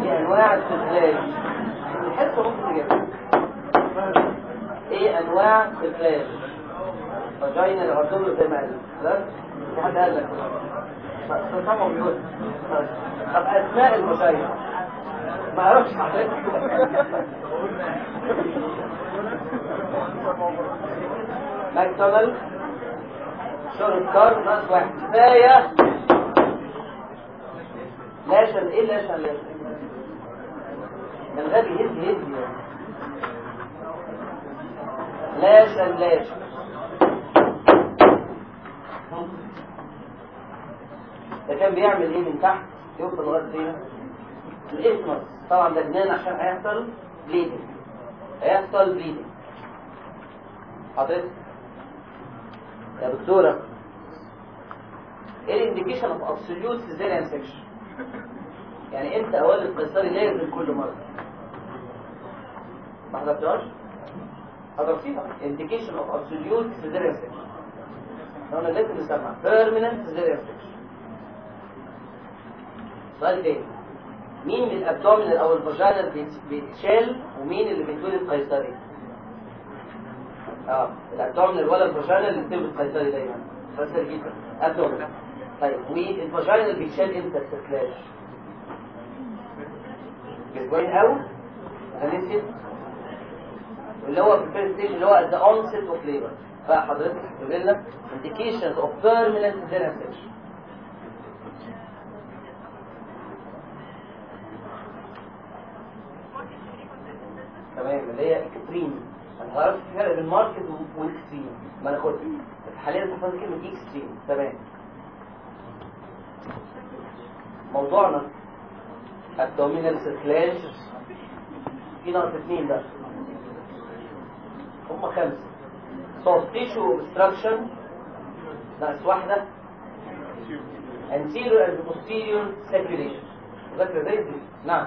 ايه انواع السفلاج الحته ممكن تجيبها ايه انواع السفلاج فاجينا العضل زي ما قال خلاص في حد قال لك بس طبعا بيقول طب اسماء الفاجينا ما اعرفش ماكدونالد شرب كار ناقص واحد كفايه لاشن ايه لاشن لاشن الغبي هدي هدي لاشن لاشن ده كان بيعمل ايه من تحت يوصل لغايه فين الاسمس طبعا ده جنان عشان هيحصل بليدنج هيحصل بليدنج حضرتك يا دكتوره ايه الانديكيشن اوف ابسوليوت سيزيريان سكشن يعني امتى اولد قيصري لازم كل مره ما حضرتهاش حضرتيها انديكيشن اوف ابسوليوت سيزيريان سكشن لو انا لازم نسمع بيرمننت سيزيريان سكشن سؤال تاني مين من الابدومينال او الفاجينال بيتشال ومين اللي بيتولد قيصري اه الابدومينال ولا الفاجينال اللي بتولد قيصري دايما فاسر جدا ابدومينال طيب والفاجينال بيتشال امتى السكلاش جوين اوت هنسيت اللي هو في الفيرست ستيج اللي هو at the onset of labor فحضرتك هتقول لنا indications of permanent cesarean section تمام اللي هي اكستريم انا عرفت الفرق بين ماركت واكستريم ما ناخدها بس حاليا تحفظ كلمه اكستريم تمام موضوعنا abdominal circulation في ناقص اثنين بقى هم خمسة soft tissue obstruction ناقص واحدة anterior and posterior circulation مذاكرة زي دي نعم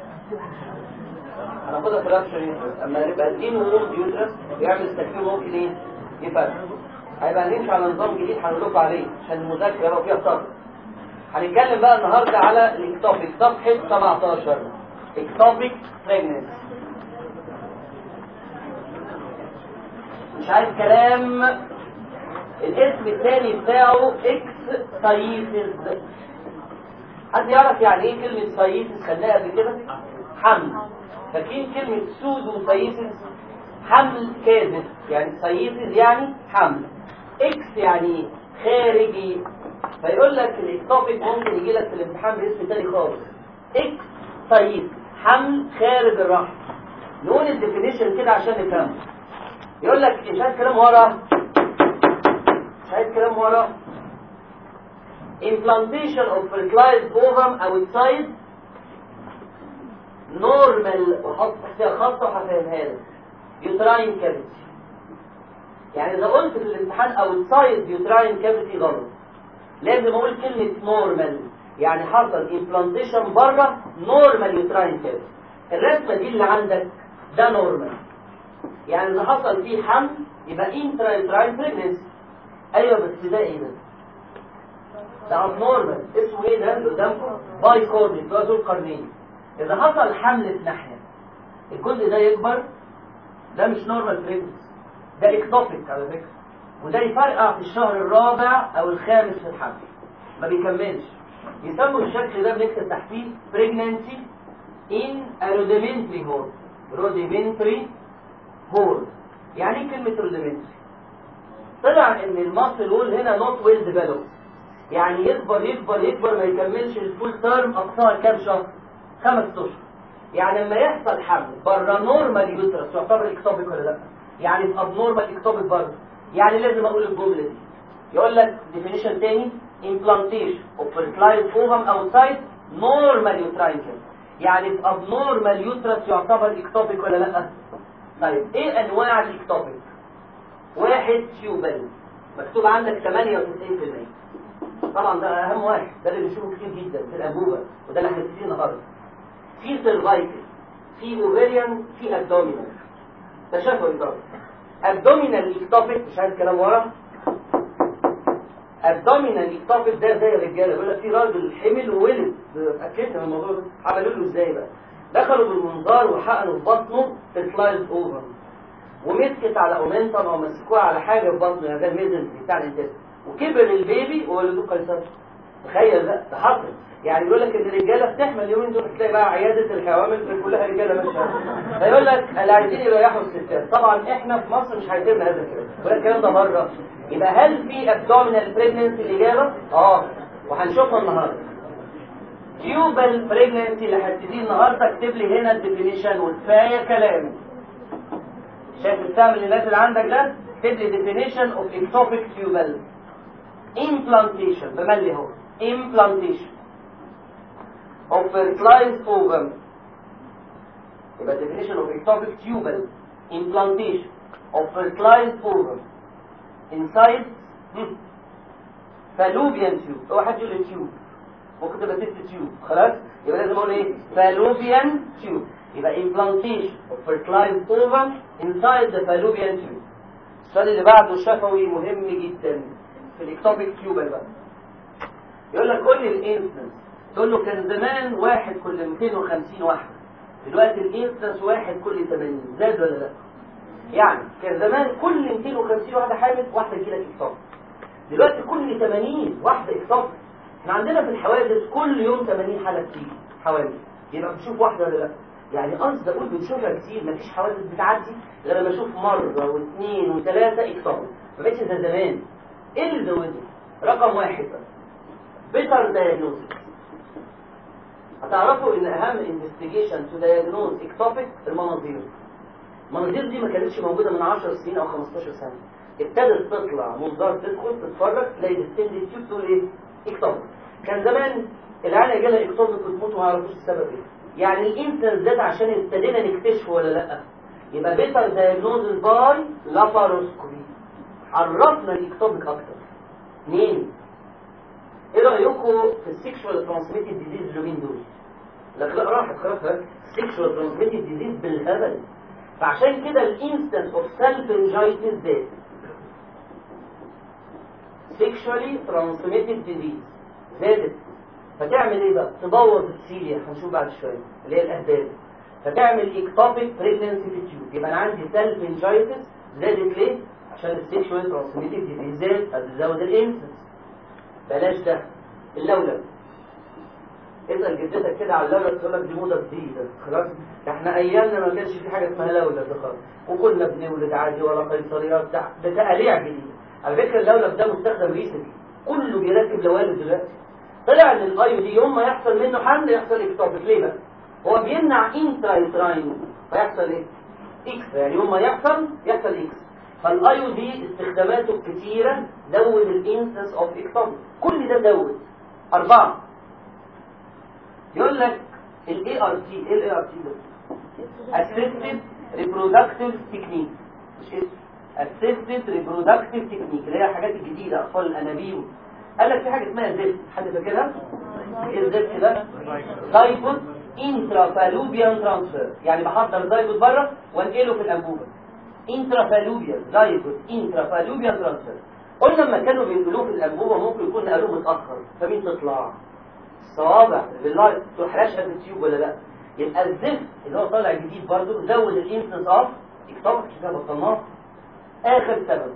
هناخدها في رابشر يوترس اما يبقى الدين وولد يوترس يعمل تكفير ممكن ايه يفرق هيبقى هنمشي على نظام جديد هنقول لكم عليه عشان المذاكره يبقى فيها صبر هنتكلم بقى النهارده على الاكتوبيك صفحه 17 اكتوبيك بريجننسي مش عايز كلام الاسم الثاني بتاعه اكس سايتس حد يعرف يعني ايه كلمه سايتس خدناها قبل كده حمل فاكرين كلمه سودو سايتس حمل كاذب يعني سايتس يعني حمل اكس يعني خارجي فيقول لك الاكتوبيك ممكن يجي لك في الامتحان باسم تاني خالص اكس سايتس حمل خارج الرحم نقول الديفينيشن كده عشان نفهمه يقول لك مش عايز كلام ورا مش عايز كلام ورا implantation of fertilized ovum outside normal وحط تحتها خط وهفهمها لك uterine cavity يعني اذا قلت في الامتحان outside uterine cavity غلط لازم اقول كلمة normal يعني حصل implantation بره normal uterine cavity الرسمة دي اللي عندك ده normal يعني اذا حصل فيه حمل يبقى intrauterine pregnancy ايوه بس ده ايه ده ده ابنورمال اسمه ايه ده اللي قدامكم باي كورنيك اللي هو ذو القرنين اذا حصل حمل في ناحيه الجزء ده يكبر ده مش نورمال بريجنس ده اكتوبيك على فكره وده يفرقع في الشهر الرابع او الخامس في الحمل ما بيكملش يسموا الشكل ده بنكتب تحتيه بريجنانسي ان روديمنتري هول روديمنتري هول يعني ايه كلمه روديمنتري طلع ان المصل وول هنا نوت ويل ديفلوب يعني يكبر يكبر يكبر ما يكملش الفول تيرم اقصاها كام شهر خمس اشهر يعني لما يحصل حمل بره نورمال يوترس يعتبر اكتوبيك ولا لا يعني في ابنورمال اكتوبيك برضه يعني لازم اقول الجمله دي يقول لك ديفينيشن تاني implantation of fertilized ovum outside normal uterine cavity يعني في abnormal uterus يعتبر اكتوبيك ولا لا طيب ايه انواع الاكتوبيك واحد تيوبل مكتوب عندك 98% طبعا ده اهم واحد ده اللي بنشوفه كتير جدا في الانبوبه وده اللي هنبتدي النهارده في سيرفايكل في اوفيريان في ابدومينال ده شافوا الضغط ابدومينال اكتوبيك مش عايز كلام ورا ابدومينال اكتوبيك ده زي الرجاله بيقول لك في راجل حمل وولد اتاكدت من الموضوع ده عملوا له ازاي بقى دخلوا بالمنظار وحقنوا في بطنه في سلايد اوفر ومسكت على اومنتم او مسكوها على حاجه في بطنه يعني ده الميزن بتاع الانتاج وكبر البيبي وولدوه قيصري تخيل بقى ده حصل يعني يقول لك ان الرجاله بتحمل اليومين دول تلاقي بقى عياده الحوامل كلها رجاله ماشيه فيقول لك اللي عايزين يريحوا الستات طبعا احنا في مصر مش هيتم هذا الكلام ولا الكلام ده بره يبقى هل في ابدومينال بريجننسي الاجابه؟ اه وهنشوفها النهارده تيوبال بريجننسي اللي هتبتدي النهارده اكتب لي هنا الديفينيشن وكفايه كلام شايف السهم اللي نازل عندك ده اكتب لي definition of ectopic tubal implantation بملي هو implantation of fertilized ovum يبقى definition of ectopic tubal implantation of fertilized ovum inside hmm, fallopian tube هو حد يقول لي tube ممكن تبقى ست تيوب خلاص يبقى لازم اقول ايه fallopian tube يبقى implantation of fertilized ovum inside the fallopian tube السؤال اللي بعده شفوي مهم جدا في الاكتوبيك تيوبل بقى يقول لك قول لي الانستنس تقول له كان زمان واحد كل 250 واحده دلوقتي الانستنس واحد كل 80 زاد ولا لا يعني كان زمان كل 250 واحده حامل واحده تجيلك اكتوبيك دلوقتي كل 80 واحده اكتوبيك احنا عندنا في الحوادث كل يوم 80 حاله بتيجي حوادث يبقى بتشوف واحده ولا لا يعني قصدي اقول بنشوفها كتير مفيش حوادث بتعدي غير لما اشوف مره واثنين وثلاثه اكتوبيك ما بقتش زي زمان ايه اللي زوده رقم واحد بقى بيتر دايجنوستس هتعرفوا ان اهم انفستيجيشن تو دايجنوز اكتوبيك المناظير المناظير دي ما كانتش موجوده من 10 سنين او 15 سنه ابتدت تطلع منظار تدخل تتفرج تلاقي ديستند تيوب تقول ايه اكتوبيك كان زمان العيال جالها اكتوبيك وتموت وما يعرفوش السبب ايه يعني الانسان زاد عشان ابتدينا نكتشفه ولا لا يبقى بيتر دايجنوز باي لاباروسكوبي عرفنا الاكتوبيك اكتر اثنين ايه رايكم في السيكشوال ترانسميتد ديزيز اليومين دول لك لا راحت خلاص السيكشوال ترانسميتد ديزيز بالهبل فعشان كده الانستنس اوف سيلف انجايتس زاد سيكشوالي ترانسميتد ديزيز زادت فتعمل ايه بقى تبوظ السيليا هنشوف بعد شويه اللي هي الاهداف فتعمل اكتوبيك بريجننسي في التيوب يبقى انا عندي سيلف انجايتس زادت ليه عشان السيكشوال ترانسميتد ديزيز زاد بتزود الانستنس بلاش ده اللولب اسال جدتك كده على اللولب تقول لك دي موضه جديده خلاص احنا ايامنا ما كانش في حاجه اسمها لولب ده خالص وكنا بنولد عادي ولا قيصريات ده ده تقاليع جديده على فكره اللولب ده مستخدم ريسنتلي كله بيركب لوالد دلوقتي طلع ان الاي دي يوم ما يحصل منه حمل يحصل اكتوبيك ليه بقى؟ هو بيمنع انترا يوتراين فيحصل ايه؟ اكس يعني يوم ما يحصل يحصل اكس فالايو دي استخداماته الكثيره زود الانسنس اوف اكتوبيك كل ده زود اربعه يقول لك الاي ار تي ايه الاي ار تي ده؟ اسيستد ريبرودكتيف تكنيك مش اسم اسيستد ريبرودكتيف تكنيك اللي هي الحاجات الجديده اطفال الانابيب قال لك في حاجه اسمها زفت حد فاكرها؟ ايه الزفت ده؟ زايبوت انترافالوبيان ترانسفير يعني بحضر زايبوت بره وانقله في الانبوبه انترافالوبيان زايبوت انترافالوبيان ترانسفير قلنا لما كانوا بينقلوه في الانبوبه ممكن يكون نقلوه متاخر فمين تطلع؟ الصوابع بالله تحرقش قد التيوب ولا لا؟ يبقى الزفت اللي هو طالع جديد برضه زود الانسنس اوف اكتوبك عشان كده بطلناه اخر سبب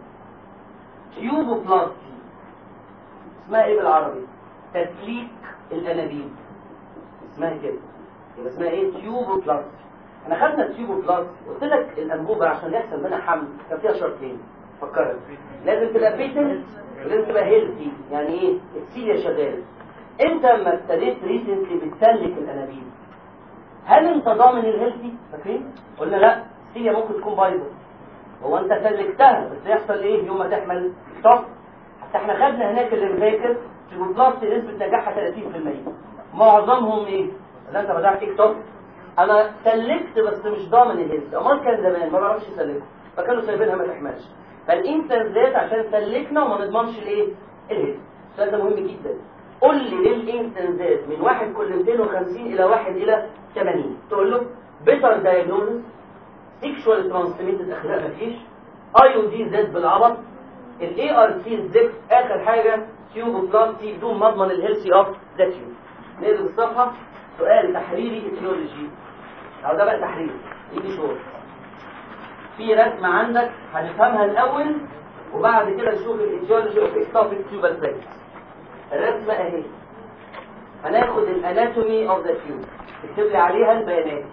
تيوبوبلاستي اسمها ايه بالعربي تسليك الانابيب اسمها كده يبقى اسمها ايه تيوبوبلاستي احنا خدنا التيوبوبلاستي قلت لك الانبوبه عشان يحصل منها حمل كان فيها شرطين فكرت لازم تبقى بيتنت ولازم تبقى هيلثي يعني ايه السيليا شغال انت لما ابتديت ريسنتلي بتسلك الانابيب هل انت ضامن الهيلثي فاكرين قلنا لا السيليا ممكن تكون بايظه هو انت سلكتها بس يحصل ايه يوم ما تحمل ستوب حتى احنا خدنا هناك اللي فاكر تيوبوبلاست نسبه نجاحها 30% معظمهم ايه اللي انت بدات تكتب انا سلكت بس مش ضامن الهيلث امال كان زمان ما بعرفش يسلكوا فكانوا سايبينها ما تحملش فالانسان زاد عشان سلكنا وما نضمنش الايه الهيلث السؤال ده مهم جدا قول لي ليه الانسان زاد من واحد كل 250 الى واحد الى 80 تقول له بيتر دايجنوزس سيكشوال ترانسميتد اخلاق مفيش اي او دي زاد بالعبط الاي ار تي الزفت اخر حاجه تيوبوبلاستي بدون مضمن الهيلثي اوف ذا تيوب نقلب الصفحه سؤال تحريري اتيولوجي او ده بقى تحريري يجي شغل في رسمه عندك هنفهمها الاول وبعد كده نشوف الايتيولوجي اوف اكتوبيك تيوبال بلاكس الرسمه اهي هناخد الاناتومي اوف ذا تيوب اكتب لي عليها البيانات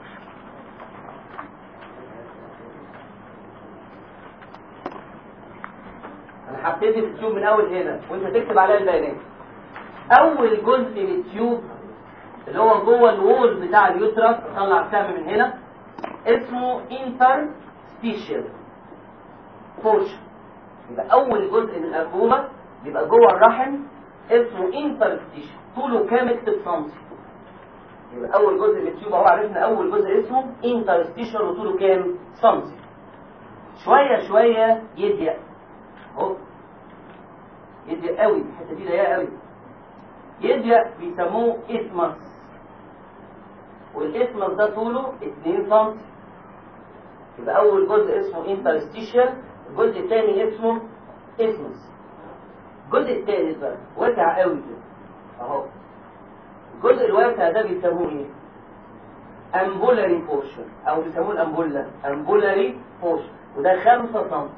انا هبتدي في التيوب من اول هنا وانت تكتب عليها البيانات اول جزء من التيوب اللي هو جوه الوول بتاع اليوترس طلع السهم من هنا اسمه interstitial portion يبقى اول جزء من الانبوبه بيبقى جوه الرحم اسمه interstitial طوله كام اكتب سنتي يبقى اول جزء من التيوب اهو عرفنا اول جزء اسمه interstitial وطوله كام سنتي شويه شويه يضيق اهو يضيق قوي الحته دي ضيقه قوي يضيق بيسموه اسمس والاسمس ده طوله 2 سم يبقى اول جزء اسمه انترستيشال الجزء الثاني اسمه اسمس الجزء الثالث بقى واسع قوي كده اهو الجزء الواسع ده بيسموه ايه امبولاري بورشن او بيسموه الامبولا امبولاري بورشن وده 5 سم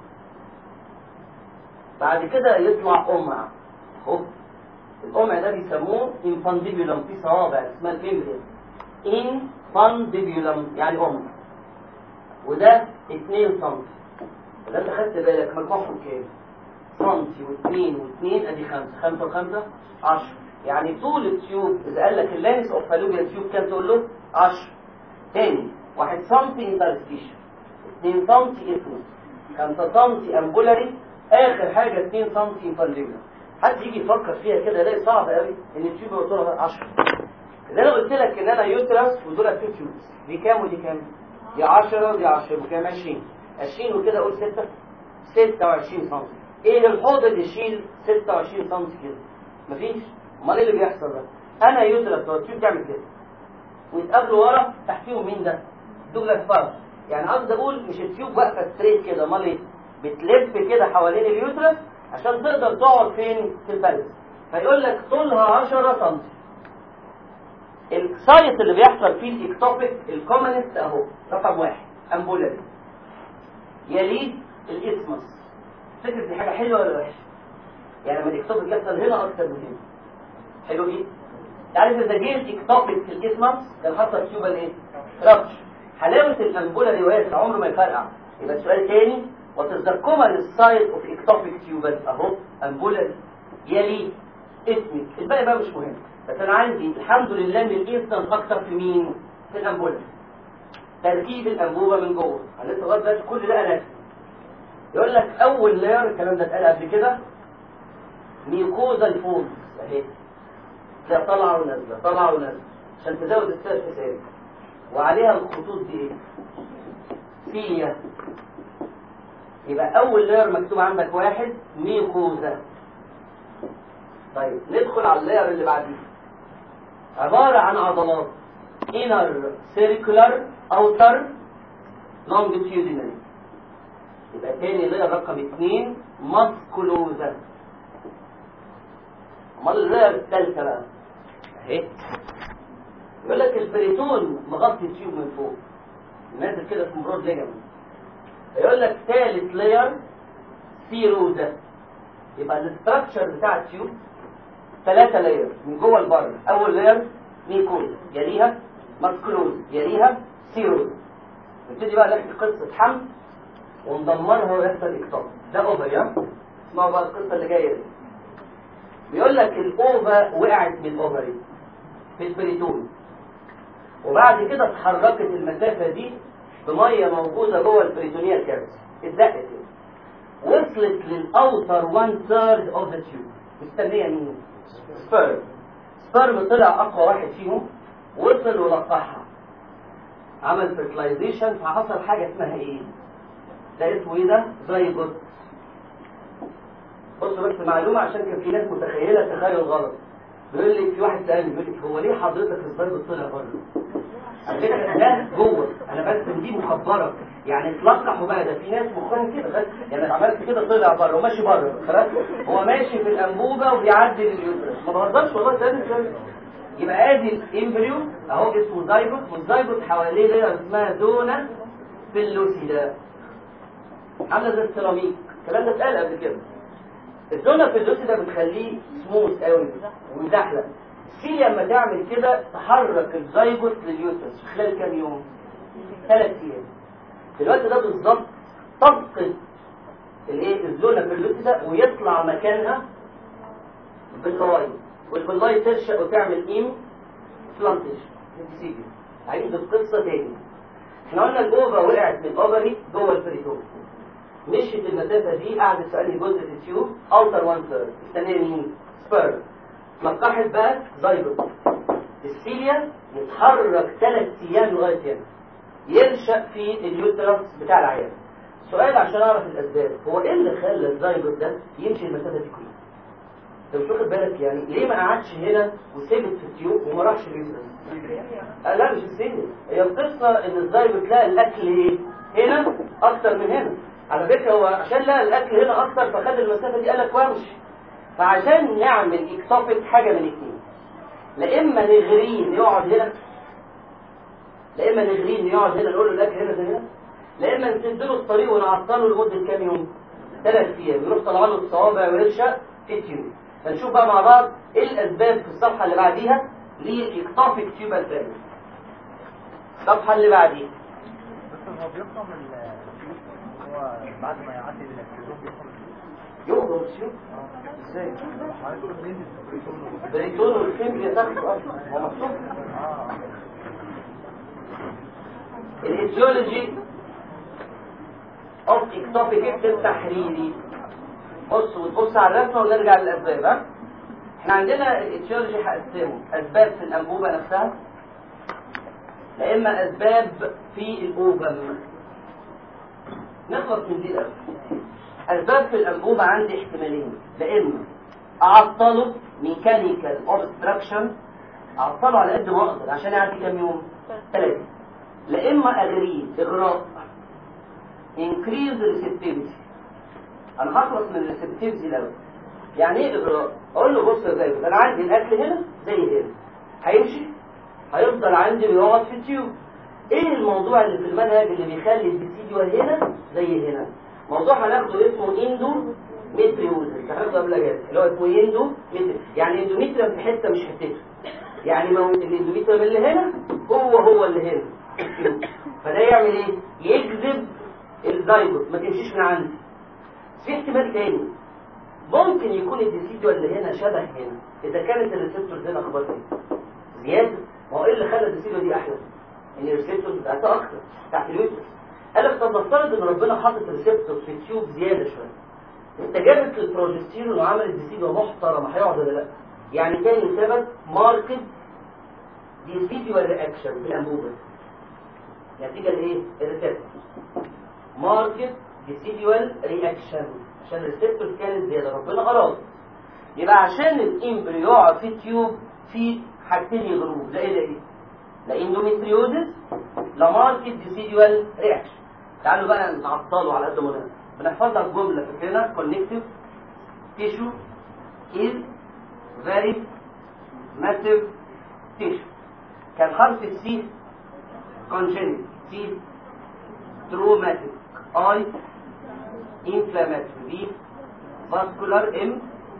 بعد كده يطلع قمع اهو القمع ده بيسموه انفانديبيولم في صوابع اسمها الفيمبريال انفانديبيولم يعني قمع وده 2 سم وده انت خدت بالك مجموعهم كام؟ سنتي واثنين واثنين ادي خمسة خمسة وخمسة 10 يعني طول التيوب اذا قال لك اللانس اوف فالوبيا تيوب كام تقول له 10 تاني 1 سم انترستيشن 2 سم اسمه 5 سم امبولاري اخر حاجه 2 سم انفانديبيولم حد يجي يفكر فيها كده يلاقي صعب قوي ان التيوب يبقى طولها 10 اللي انا قلت لك ان انا يوترس ودول تو تيوبس دي كام ودي كام؟ دي 10 ودي 10 وكام 20 20 وكده اقول 6 26 سم ايه الحوض اللي يشيل 26 سم كده؟ مفيش امال ايه اللي بيحصل ده؟ انا يوترس لو التيوب تعمل كده ويتقابلوا ورا تحتيهم مين ده؟ دوجلاس فارس يعني قصدي اقول مش التيوب واقفه ستريت كده امال ايه؟ بتلف كده حوالين اليوترس عشان تقدر تقعد فين في البلد فيقول لك طولها 10 سم السايت اللي بيحصل فيه الاكتوبيك الكومنست اهو رقم واحد امبولاري يليه الاسمس فكرة دي حاجة حلوة ولا وحشة؟ يعني لما الاكتوبيك يحصل هنا أكتر من هنا حلو ايه؟ تعرف إذا جه الاكتوبيك في الاسمس كان حصل تيوبال ايه؟ ربش حلاوة الامبولاري واسع عمره ما يفرقع يبقى السؤال تاني What is the common site of ectopic tubal اهو امبولاري يلي اسمك الباقي بقى مش مهم بس انا عندي الحمد لله ان الانستنس اكتر في مين في الامبولاري تركيب الانبوبه من جوه انا لسه لغايه دلوقتي كل ده انا يقول لك اول لاير الكلام ده اتقال قبل كده ميوكوزال فولز اهي ده طالعه ونازله طالعه ونازله عشان تزود السيرفيس اريا وعليها الخطوط دي ايه سيليا يبقى اول لاير مكتوب عندك واحد ميوكوزا طيب ندخل على اللاير اللي بعديه عبارة عن عضلات inner circular outer longitudinal يبقى تاني لاير رقم اثنين ماسكولوزا امال اللاير الثالثة بقى اهي يقول لك البريتون مغطي التيوب من فوق نازل كده اسمه برود ليجامنت يقول لك ثالث لاير سيروزا يبقى الاستراكشر بتاع التيوب ثلاثة لاير من جوه لبره اول لاير ميكوز يليها ماسكولوز يليها سيروز نبتدي بقى نحكي قصة حمل وندمرها ويحصل اكتاف ده اوفر ها اسمعوا بقى القصة اللي جاية دي بيقول لك الاوفا وقعت من الاوفري في البريتون وبعد كده اتحركت المسافة دي بمية موجودة جوه البريتونيال كافيتي اتدقت وصلت للاوتر 1 ثيرد اوف ذا تيوب مستنية مين؟ سبيرم سبيرم طلع اقوى واحد فيهم وصل ولقحها عمل فيرتلايزيشن فحصل حاجة اسمها ايه؟ ده اسمه ايه ده؟ زيجوت بصوا بس معلومة عشان كان في ناس متخيلة تخيل غلط بيقول لي في واحد سألني بيقول لي هو ليه حضرتك الزيجوت طلع بره؟ على فكره ده جوه انا بس دي مخبره يعني تلقح وبقى ده في ناس مخها كده بس يعني عملت كده طلع بره وماشي بره خلاص هو ماشي في الانبوبه وبيعدي لليوترس ما بهزرش والله ده ده يبقى ادي الامبريو اهو اسمه زايجوت والزايجوت حواليه ليره اسمها زونه بلوسيدا عامله زي السيراميك الكلام ده اتقال قبل كده الزونه بلوسيدا بتخليه سموث قوي ومزحلق في لما تعمل كده تحرك الزايجوت لليوترس في خلال كام يوم ثلاث ايام في الوقت ده بالظبط تفقد الايه الزونه بلوسيدا ويطلع مكانها باللاي والبلاي ترشق وتعمل ايم بلانتيشن انتسيبيا عيد القصه تاني احنا قلنا الاوفا وقعت من الاوفري جوه البريتون مشيت المسافه دي قعدت في انهي جزء في التيوب اوتر وان ثيرد مستنيه مين؟ سبيرم لقحت بقى زايجوت السيليا يتحرك ثلاث ايام لغايه هنا ينشا في اليوترس بتاع العيان سؤال عشان اعرف الاسباب هو ايه اللي خلى الزايجوت ده يمشي المسافه دي كلها؟ انت مش واخد بالك يعني ليه ما قعدش هنا وثبت في التيوب وما راحش اليوترس؟ آه لا مش السيليا هي القصه ان الزايجوت لقى الاكل ايه؟ هنا اكتر من هنا على فكره هو عشان لقى الاكل هنا اكتر فخد المسافه دي قال لك وامشي فعشان نعمل اكتوبيك حاجه من اثنين لا اما نغرين يقعد هنا لا اما نغرين يقعد هنا نقول له الاكل هنا زي هنا لا اما نسد له الطريق ونعطله لمده كام يوم ثلاث ايام يروح طلع له الصوابع ويرشق في التيوب فنشوف بقى مع بعض ايه الاسباب في الصفحه اللي بعديها لاكتوبيك تيوبال فاميلي الصفحه اللي بعديها بس هو بيفهم ال هو بعد ما يعدي الالكترون بيفهم يخرج التيوب ازاي حضرتك مين بريتون والفيم بيتاخد اصلا هو مكتوب اه الايديولوجي اوف اكتوبيك اكتب تحريري بص وتبص على الرسمه ونرجع للاسباب ها احنا عندنا الايديولوجي هقسمه اسباب في الانبوبه نفسها لا اما اسباب في الاوفم نخلص من دي الاول اسباب في الانبوبه عندي احتمالين لا اما اعطله ميكانيكال اوبستراكشن اعطله على قد ما اقدر عشان يعدي كام يوم ثلاثه لا اما اغريه اغراء increase receptivity انا هخلص من الريسبتيفيتي الاول يعني ايه اغراء اقول له بص يا زايد انا عندي الاكل هنا زي هنا هيمشي هيفضل عندي ويقعد في التيوب ايه الموضوع اللي في المنهج اللي بيخلي الديسيديوال هنا زي هنا موضوع هناخده اسمه اندو متريوزس هناخده قبل كده اللي هو اسمه اندو متري يعني اندوميتريوم في حته مش حتته يعني ما هو الاندوميتريوم اللي هنا هو هو اللي هنا فده يعمل ايه يجذب الزايجوت ما تمشيش من عندي في احتمال تاني ممكن يكون الديسيديو اللي هنا شبه هنا اذا كانت الريسبتورز هنا اخبار ايه زياده ما هو ايه اللي خلى الديسيديو دي احلى ان الريسبتورز بتاعتها اكتر تحت اليوترس قال لك طب نفترض ان ربنا حاطط ريسبتور في التيوب زياده شويه استجابت للبروجستيرون وعملت ديسيديو محترم هيقعد ولا لا يعني تاني سبب ماركت ديسيديوال رياكشن في الانبوبه نتيجه لايه الريسبتور ماركت ديسيديوال رياكشن عشان الريسبتور كانت زياده ربنا اراد يبقى عشان الامبريو يقع في التيوب في حاجتين يغروه ده ايه ده ايه لا اندوميتريوزس لا ماركت ديسيديوال رياكشن تعالوا بقى نعطله على قد ما نقدر بنحفظها بجمله فاكرينها كونكتيف تيشو is very massive tissue كان حرف السي congenital سي traumatic I inflammatory B vascular M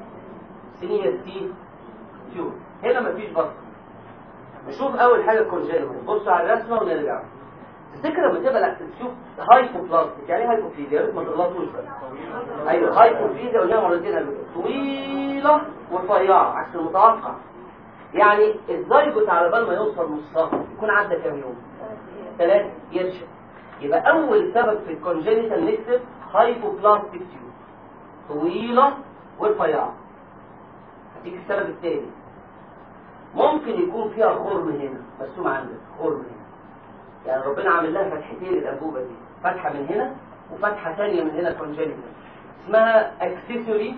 سينيا سي تيوب هنا مفيش vascular نشوف اول حاجه congenital بصوا على الرسمه ونرجع تفتكر لما تبقى لا تشوف هايبوبلاستيك يعني ايه هايبوبليزيا يا ريت ما تغلطوش بقى ايوه هايبوبليزيا قلناها مرتين قبل كده طويله ورفيعه عكس المتوقع يعني الزيجوت على بال ما يوصل نصها يكون عدى كام يوم ثلاثة ينشف يبقى أول سبب في الكونجينيتال نكتب هايبوبلاستيك تيوب طويلة ورفيعة هديك السبب الثاني ممكن يكون فيها خرم هنا مرسوم عندك خرم هنا يعني ربنا عامل لها فتحتين الأنبوبة دي فتحة من هنا وفتحة ثانية من هنا كونجينيتال اسمها اكسسوري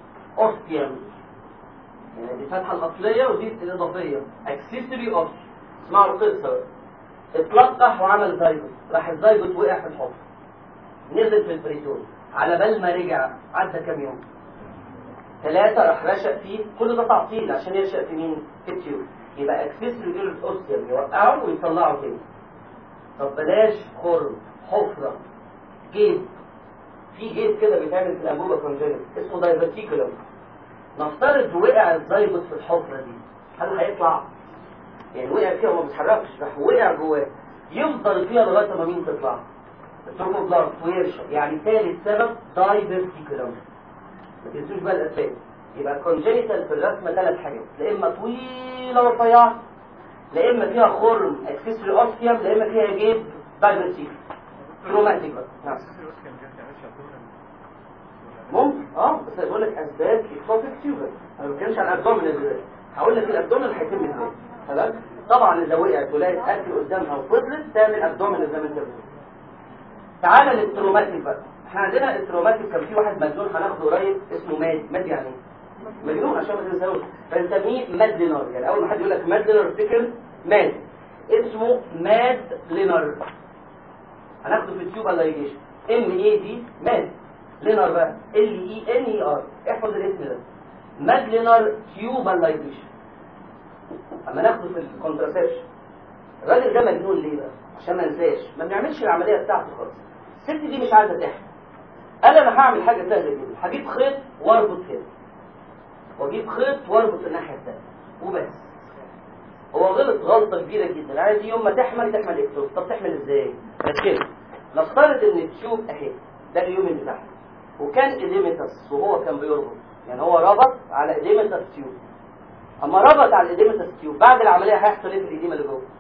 اوستيوم يعني دي الفتحة الأصلية ودي الإضافية اكسسوري اوستيوم اسمعوا القصه بقى اتلقح وعمل زيجوت راح الزيجوت وقع في الحفره نزل في البريتون على بال ما رجع عدى كام يوم ثلاثة راح رشق فيه كل ده تعطيل عشان يرشق في مين؟ في التيوب يبقى اكسس ريجول اوستيوم يوقعه ويطلعه تاني طب بلاش خرم حفرة جيب في جيب كده بيتعمل في الانبوبة كونجنت اسمه دايفرتيكولم نفترض وقع الزيجوت في الحفرة دي هل هيطلع؟ يعني وقع فيها وما بيتحركش راح وقع جواه يفضل فيها لغاية ما مين تطلع؟ التروفوبلاست ويرشق يعني ثالث سبب دايفرتيكولم ما تنسوش بقى الاسباب يبقى الكونجنيتال في الرسمه ثلاث حاجات لا اما طويله ورفيعه لا اما فيها خرم اكسسوري اوستيوم لا اما فيها جيب دايفرتيك تروماتيك بقى نعم ممكن اه بس بقول لك اسباب اكتوبيك تيوبر انا ما بتكلمش عن ابدومينال دلوقتي هقول لك الابدومينال هيتم ازاي خلاص طبعا اذا وقعت ولقيت اكل قدامها وفضلت تعمل ابدومينال زي ما انت بتقول تعالى للتروماتيك بقى احنا عندنا التروماتيك كان في واحد مجنون هناخده قريب اسمه ماد ماد يعني ايه؟ مجنون عشان ما تنساوش فنسميه ماد لينر يعني اول ما حد يقول لك ماد لينر افتكر ماد اسمه ماد لينر هناخده في التيوب لايجيشن ام اي دي ماد لينر بقى ال اي ان اي ار احفظ الاسم ده ماد لينر تيوب لايجيشن اما ناخده في الكونتراسبشن الراجل ده مجنون ليه بقى عشان ما انساش ما بنعملش العمليه بتاعته خالص الست دي مش عايزه تحمل قال انا هعمل حاجه سهله جدا هجيب خيط واربط كده واجيب خيط واربط الناحيه الثانيه وبس هو غلط غلطه كبيره جدا عايز يوم ما تحمل تحمل اكتوب طب تحمل ازاي ركز نفترض ان التيوب اهي ده اليوم اللي تحت وكان اديمتس وهو كان بيربط يعني هو ربط على اديمتس تيوب اما ربط على اديمتس تيوب بعد العمليه هيحصل ايه في الاديمه اللي جوه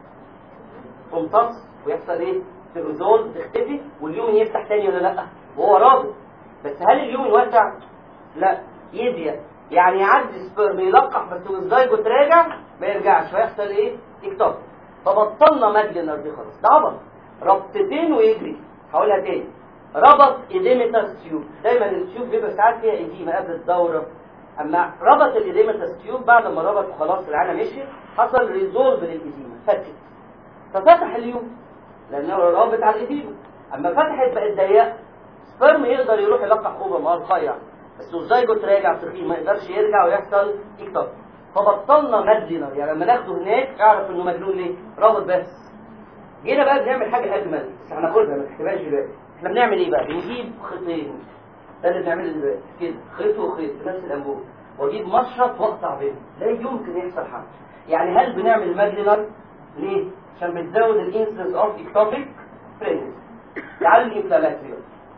تمتص ويحصل ايه تبرزون تختفي واليومن يفتح تاني ولا لا وهو رابط بس هل اليومن واسع لا يضيق يعني يعدي سبرم يلقح بس والزيجوت راجع ما يرجعش فيحصل ايه اكتوب فبطلنا ماجلنر دي خلاص ده عبط ربطتين ويجري هقولها تاني ربط ايديمتاس تيوب دايما التيوب بيبقى ساعات فيها ايديما قبل الدوره اما ربط الايديمتاس تيوب بعد ما ربط خلاص العالم مشي حصل ريزولف للايديما فكت ففتح اليوم لانه رابط على الايديما اما فتحت بقت ضيقه سبرم يقدر يروح يلقح خوبه ما هو رفيع بس الزيجوت راجع تخين ما يقدرش يرجع ويحصل اكتوب فبطلنا مادلينر يعني لما ناخده هناك اعرف انه مجنون ليه رابط بس جينا بقى بنعمل حاجه اجمل بس هناخدها ما تحسبهاش دلوقتي احنا بنعمل ايه بقى بنجيب خيطين ده اللي بنعمله دلوقتي كده خيط وخيط في نفس الانبوب واجيب مشرط واقطع بينهم لا يمكن يحصل حاجه يعني هل بنعمل مادلينر ليه عشان بتزود الانسلنس اوف اكتوبيك برينس تعالوا الانفلاماتوري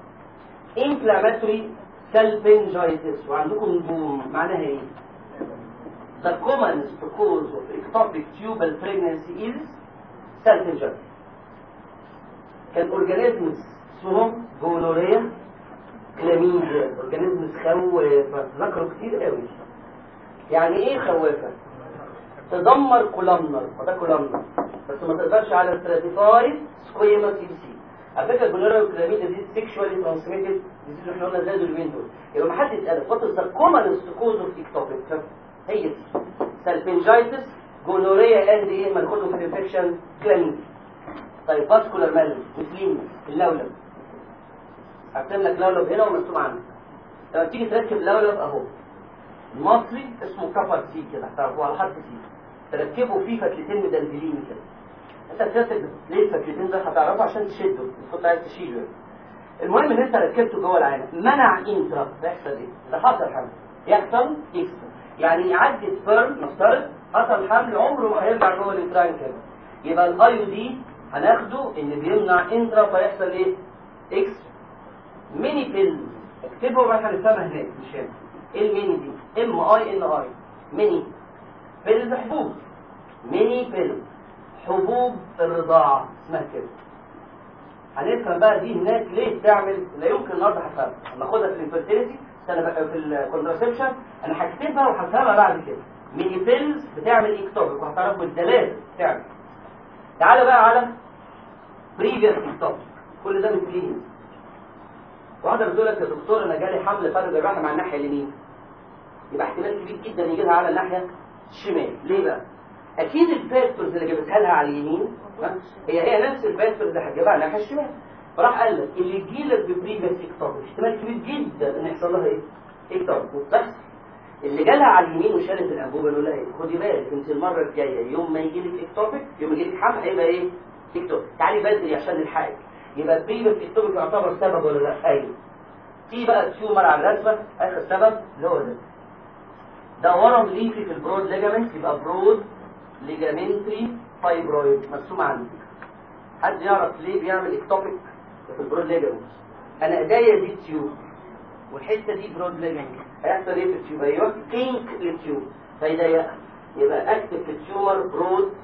انفلاماتوري سالبنجايتس وعندكم نجوم معناها ايه The commonest cause of ectopic tubal pregnancy is salpingitis كان اورجانيزمز اسمهم جونوريا كلاميديا اورجانيزمز خوافه ذكروا كتير قوي يعني ايه خوافه تدمر كولامنر وده كولامنر بس ما تقدرش على ستراتيفايد سكويما سي بي سي على فكره الجونوريا والكلاميديا دي سيكشوالي ترانسميتد ديزيز احنا قلنا زادوا اليومين دول يبقى ما حد يسالك وات از ذا كومنست كوز اوف اكتوبيك هي دي سالبنجايتس جونوريا اند ايه مالكوتو في انفكشن كلاميديا طيب فاسكولار مال مسلم اللولب هكتب لك لولب هنا ومكتوب عندك لما تيجي تركب لولب اهو المصري اسمه كفر سي كده هتعرفوه على حرف سي تركبه فيه فتلتين مدلدلين كده انت تركب ليه الفتلتين ده هتعرفه عشان تشده تحط عايز تشيله المهم ان انت ركبته جوه العين منع انترا يحصل ايه؟ ده حصل حمل يحصل اكسترا يعني يعدي سبرم نفترض حصل حمل عمره ما هيرجع جوه الانتراين كده يبقى الايو دي هناخده ان بيمنع انترا فيحصل ايه؟ اكس ميني بيلز اكتبه بقى هنفهمها هناك مش هنا ايه الميني دي؟ ام اي ان اي ميني بيلز حبوب ميني بيلز حبوب الرضاعة اسمها كده هنفهم بقى دي هناك ليه بتعمل لا يمكن النهارده هفهمها لما اخدها في الانفيرتيليتي سنه بقى في الكونترسبشن انا هكتبها وهفهمها بعد كده ميني بيلز بتعمل اكتوبيك وهتعرفوا الدلالة بتعمل تعالى بقى على بريفيس اكتوبيك كل ده من كلينيك واحده بتقول لك يا دكتور انا جالي حمل فرد الرحم على الناحيه اليمين يبقى احتمال كبير جدا يجي لها على الناحيه الشمال ليه بقى اكيد الفاكتورز اللي جابتها لها على اليمين ها؟ هي هي نفس الفاكتورز اللي هتجيبها على الناحيه الشمال فراح قال لك اللي يجي لك ببريفيس اكتوبيك احتمال كبير جدا ان يحصل لها ايه؟ اكتوبيك وبتحصل اللي جالها على اليمين وشالت الانبوبه نقول لها ايه؟ خدي بالك انت المره الجايه يوم ما يجي لك اكتوبيك يوم يجي لك حمل هيبقى ايه؟ اكتوبيك تعالي بدري عشان نلحقك يبقى البريفيس اكتوبيك يعتبر سبب ولا لا؟ ايوه في بقى تيومر على الرسمه اخر سبب اللي هو ده ده ورم ليفي في البرود ليجامنت يبقى برود ليجامنتري فايبرويد مرسوم عندي حد يعرف ليه بيعمل اكتوبيك في البرود ليجامنت انا ايديا دي تيوب والحته دي برود ليجامنت هيحصل ايه في التيوب ايوه كينك للتيوب فيضيقها يبقى اكتب في التيومر برود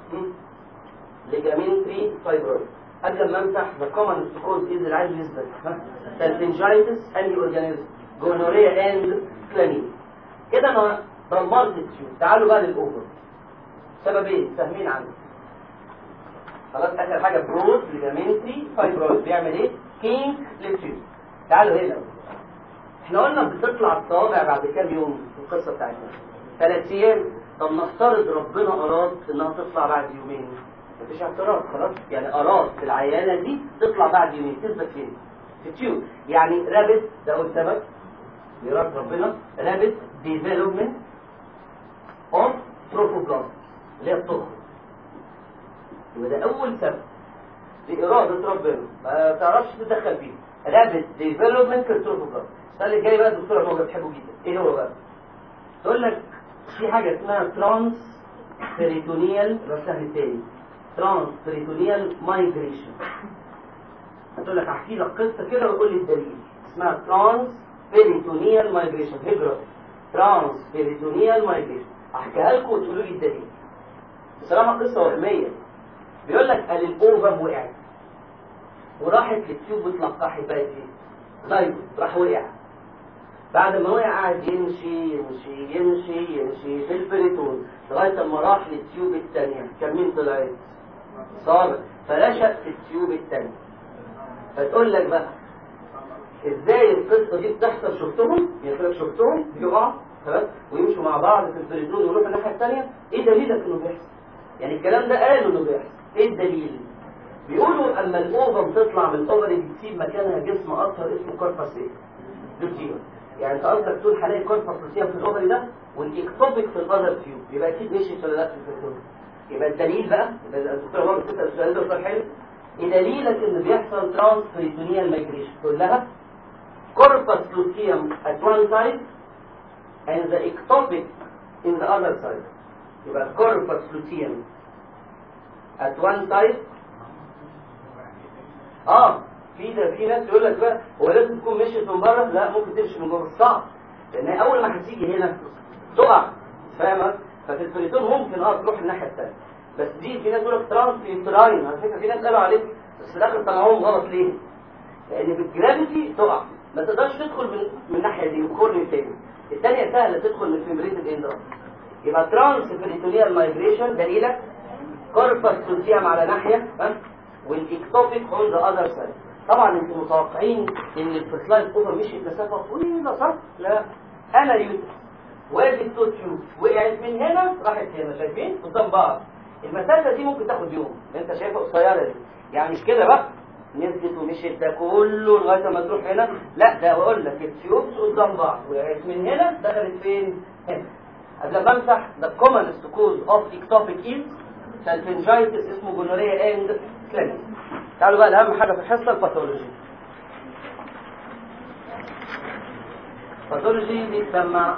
ليجامنتري فايبرويد قبل ما امسح ذا كومن ستوكوز از اللي عايز يثبت سالفنجايتس اني اورجانيزم جونوريا اند كلامين كده انا دمرت التيوب تعالوا بقى للاوفر سببين فاهمين عنه خلاص اخر حاجه برود ليجامنتري فايبرويد بيعمل ايه كينك للتيوب تعالوا هنا احنا قلنا بتطلع الصوابع بعد كام يوم في القصه بتاعتنا ثلاث ايام طب نفترض ربنا اراد انها تطلع بعد يومين مفيش اعتراض خلاص يعني اراد في العيانه دي تطلع بعد يومين تثبت فين في التيوب يعني رابط ده اول سبب لإرادة ربنا رابط ديفلوبمنت اوف تروفوبلاست اللي هي الطخ يبقى ده اول سبب لإرادة ربنا ما تعرفش تتدخل فيه رابط ديفلوبمنت في التروفوبلاست السؤال الجاي بقى الدكتوره موجة بتحبه جدا ايه هو بقى؟ تقول لك في حاجة اسمها ترانس بريتونيال السهل التاني ترانس بريتونيال مايجريشن هتقول لك احكي لك قصة كده وقول لي الدليل اسمها ترانس بريتونيال مايجريشن هجرة ترانس بريتونيال مايجريشن احكيها لكم وتقولوا لي الدليل بصراحة قصة وهمية بيقول لك قال الاوفم وقعت وراحت للتيوب واتلقحت بقت ايه؟ زيت راح وقع بعد ما وقع قعد يمشي يمشي يمشي يمشي في البريتون لغاية ما راح للتيوب الثانية كم مين طلعت؟ صابر فرشق في التيوب الثانية فتقول لك بقى ازاي القصة دي بتحصل شفتهم؟ يقول لك شفتهم يقع خلاص ويمشوا مع بعض في البريتون ويروحوا الناحية الثانية ايه دليلك انه بيحصل؟ يعني الكلام ده قالوا انه بيحصل ايه الدليل؟ بيقولوا اما الاوفم تطلع من الاوفري بتسيب مكانها جسم اصغر اسمه كوربس ايه؟ لوتيوم يعني انت قصدك تقول هلاقي كوربس لوتيوم في الاوفري ده والاكتوبيك في الاذر تيوب يبقى اكيد مشيت ولا لا في البريتون يبقى الدليل بقى يبقى الدكتور هو بتسال السؤال ده سؤال حلو ايه دليلك ان بيحصل ترانس بريتونيال مايجريشن تقول لها corpus luteum at one side and the ectopic in the other side يبقى corpus luteum at one side اه في ده في ناس يقول لك بقى هو لازم تكون مشيت من بره لا ممكن تمشي من جوه صعب لان اول ما هتيجي هنا تقع فاهم ففي البريتون ممكن اه تروح الناحيه الثانيه بس دي في ناس يقول لك ترانس يوتراين على فكره في ناس قالوا عليك بس في الاخر طلعوهم غلط ليه؟ لان بالجرافيتي تقع ما تقدرش تدخل من من الناحيه دي الكورني الثاني الثانيه سهله تدخل من الفيمريتد اند يبقى ترانس بريتونيال مايجريشن دليلك كوربس سوسيام على ناحيه ها والاكتوبيك اون ذا اذر سايد طبعا انتم متوقعين ان الفرسلاين اوفر مشيت مسافه طويله صح؟ لا انا يوسف وادي التو تيوب وقعت من هنا راحت هنا شايفين؟ قدام بعض المسافه دي ممكن تاخد يوم انت شايفها قصيره دي يعني مش كده بقى نزلت ومشيت ده كله لغايه ما تروح هنا لا ده بقول لك التيوبس قدام بعض وقعت من هنا دخلت فين؟ هنا قبل ما امسح ده كومنست كوز اوف اكتوبيك ايز سالفنجايتس اسمه جونوريا اند كلينيك تعالوا بقى اهم حاجه في الحصه الباثولوجي الباثولوجي بيتسمى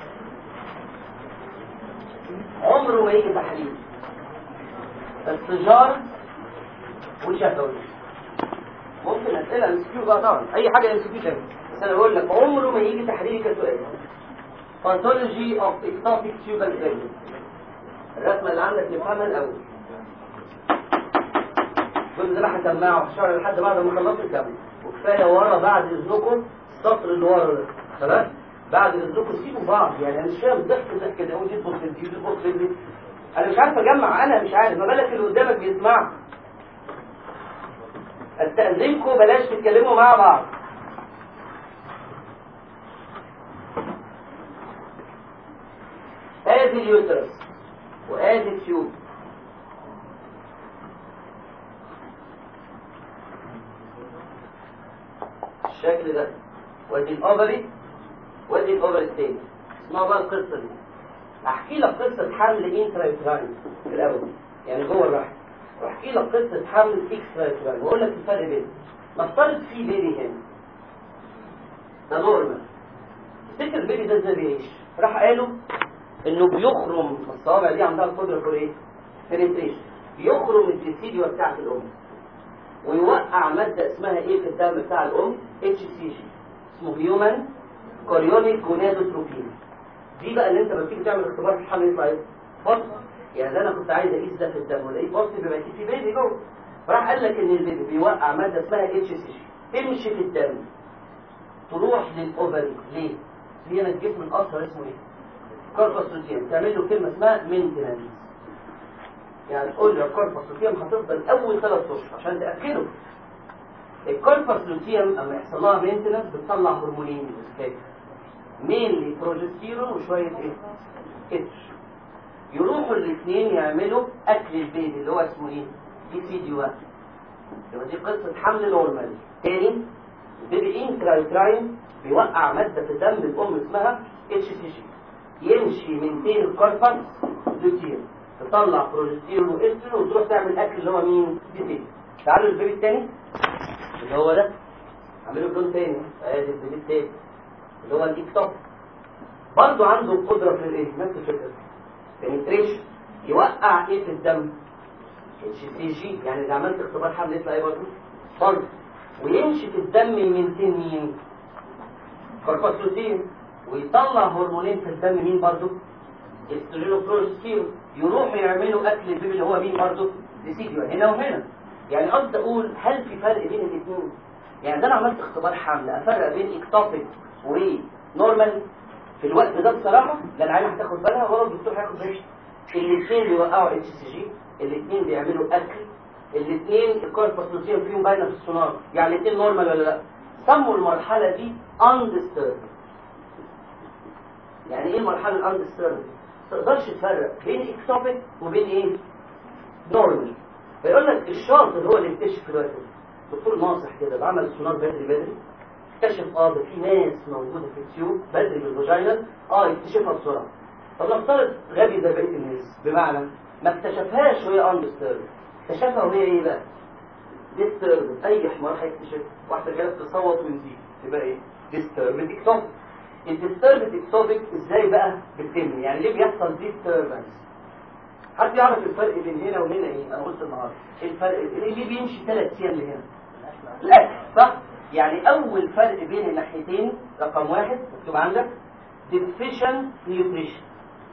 عمره ما يجي تحليل استجار وشفوي ممكن اسئله ام سي بقى طبعا اي حاجه ام سي كيو بس انا بقول لك عمره ما يجي تحليل كسؤال باثولوجي اوف اكتوبيك تيوبال بريجنسي الرسمه اللي عندك نفهمها الاول كل ده انا هسمعه هشرح لحد بعد ما خلصت الكلام وكفايه ورا بعد اذنكم السطر اللي ورا ده خلاص بعد اذنكم سيبوا بعض يعني انا مش فاهم ضحك ضحك ده ودي تبص دي ودي تبص دي انا مش عارف اجمع انا مش عارف ما بالك اللي قدامك بيسمع استاذنكم بلاش تتكلموا مع بعض ادي اليوترس وادي التيوب بالشكل ده وادي الاوفري وادي الاوفري التاني اسمعوا بقى القصه دي احكي لك قصه حمل انترايتراين في الاول يعني جوه الرحم واحكي لك قصه حمل اكسترايتراين واقول لك الفرق بينهم نفترض في بيبي هنا ده نورمال تفتكر البيبي ده ازاي بيعيش راح قالوا انه بيخرم الصوابع دي عندها القدره في ايه penetration بيخرم الجسيديو بتاعت الام ويوقع ماده اسمها ايه في الدم بتاع الام اتش سي جي اسمه هيومن كوريونيك جونادوتروبين دي بقى اللي انت لما تيجي تعمل اختبار في الحمل يطلع ايه بص يعني ده انا كنت عايز اقيس ده في الدم ولقيت بص بيبقى اكيد في بيبي جوه فراح قال لك ان البيبي بيوقع ماده اسمها اتش سي جي تمشي في الدم تروح للاوفري ليه؟ هي الجسم الاصغر اسمه ايه؟ كوربس لوتيوم تعمل له كلمه اسمها مينتنانس يعني تقول له الكوربس لوتيوم هتفضل اول ثلاث اشهر عشان تاكله الكوربس لوتيوم اما يحصل لها مينتنانس بتطلع هرمونين بتتفاكر مينلي بروجستيرون وشويه ايه؟ اتش يروحوا الاثنين يعملوا اكل البيبي اللي هو اسمه ايه؟ دي سي دي 1 يبقى دي قصه حمل نورمال تاني البيبي انترايتراين بيوقع ماده في دم الام اسمها اتش سي جي يمشي من بين الكوربس لوتيوم تطلع بروجستيرون واسترون وتروح تعمل اكل اللي هو مين؟ دي سي تعالوا البيبي الثاني اللي هو ده اعمله بلون تاني ادي البيبي الثاني اللي هو الاكتوب برضه عنده القدره في الايه؟ نفس الفكره بنتريشن يوقع ايه في الدم؟ اتش سي جي يعني اذا عملت اختبار حمل يطلع ايه برضه؟ فرد ويمشي في الدم من تين مين؟ كورباسلوتين ويطلع هرمونين في الدم مين برضه؟ استروجين وبروجستيرون يروحوا يعملوا اكل البيبي اللي هو مين برضه؟ ديسيديو هنا وهنا يعني قصدي اقول هل في فرق بين الاثنين؟ يعني ده انا عملت اختبار حمل افرق بين اكتوبيك ونورمال في الوقت ده بصراحه لا العيال هتاخد بالها ولا الدكتور هياخد باله الاثنين بيوقعوا اتش سي جي الاثنين بيعملوا اكل الاثنين الكورباسلوتين فيهم باينه في السونار يعني الاثنين نورمال ولا لا سموا المرحله دي undisturbed يعني ايه المرحله الاندستيرد تقدرش تفرق بين اكتوبيك وبين ايه نورمال فيقول لك الشاطر هو اللي اكتشف في الوقت ده دكتور ناصح كده بعمل السونار بدري بدري اكتشف اه ده في ناس موجوده في التيوب بدري بالفاجينا اه يكتشفها بسرعه طب نفترض غبي زي بقيه الناس بمعنى ما اكتشفهاش وهي اندستيرد اكتشفها وهي ايه بقى؟ ديسترب اي حمار هيكتشف واحده كده تصوت ونزيد يبقى ايه؟ ديسترب اكتوبيك الديسترب اكتوبيك ازاي بقى بتتم؟ يعني ليه بيحصل ديستربنس؟ حد يعرف الفرق بين هنا وهنا ايه؟ انا قلت النهارده الفرق ليه بيمشي ثلاث ايام لهنا؟ الاكل صح؟ يعني اول فرق بين الناحيتين رقم واحد مكتوب عندك deficient nutrition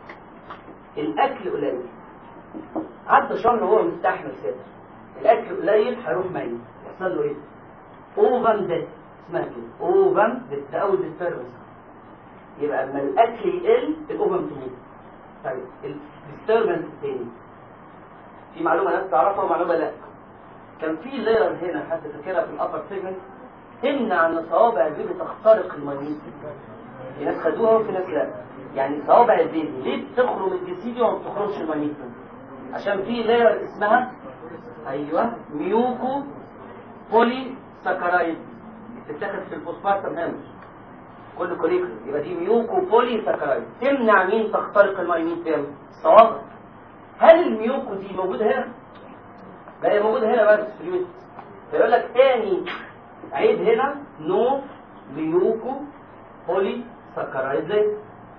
الاكل قليل عدى شهر وهو مستحمل كده الاكل قليل هيروح ميت يحصل له ايه اوفن ديت اسمها كده اوفن ديت ده اول ديستربنس يبقى اما الاكل يقل الاوفن تموت طيب الديستربنس الثاني في معلومه ناس تعرفها ومعلومه لا كان في لاير هنا حد فاكرها في الابر سيجمنت تمنع ان صوابع البيبي تخترق الميت في ناس خدوها وفي ناس لا يعني صوابع البيبي ليه بتخرم الجسيدي وما بتخرمش الميت عشان في لاير اسمها ايوه ميوكو بولي ساكرايد بتتاخد في الفوسفاتم هامش كل كوليكول يبقى دي ميوكو بولي ساكرايد تمنع مين تخترق الميت تاني الصوابع هل الميوكو دي موجوده هنا؟ لا هي موجوده هنا بس في اليوت فيقول لك تاني عيد هنا نو ميوكو بولي ساكرايد ليه؟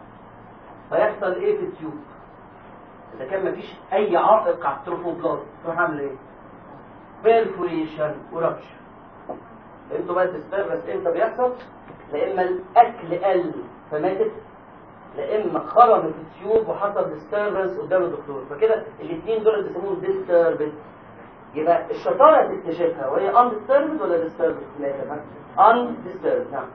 فيحصل ايه في التيوب؟ اذا كان مفيش اي عائق على التروفوبلاست تروح عامل ايه؟ بيرفوريشن وربش انتوا بقى تستغرب امتى بيحصل؟ لا اما الاكل قل فماتت لا اما خرمت التيوب وحصل ديستربنس قدام الدكتور فكده الاثنين دول بيسموهم ديستربنس يبقى الشطاره تكتشفها وهي اندستربد ولا ديستربد؟ لا اندستربد نعم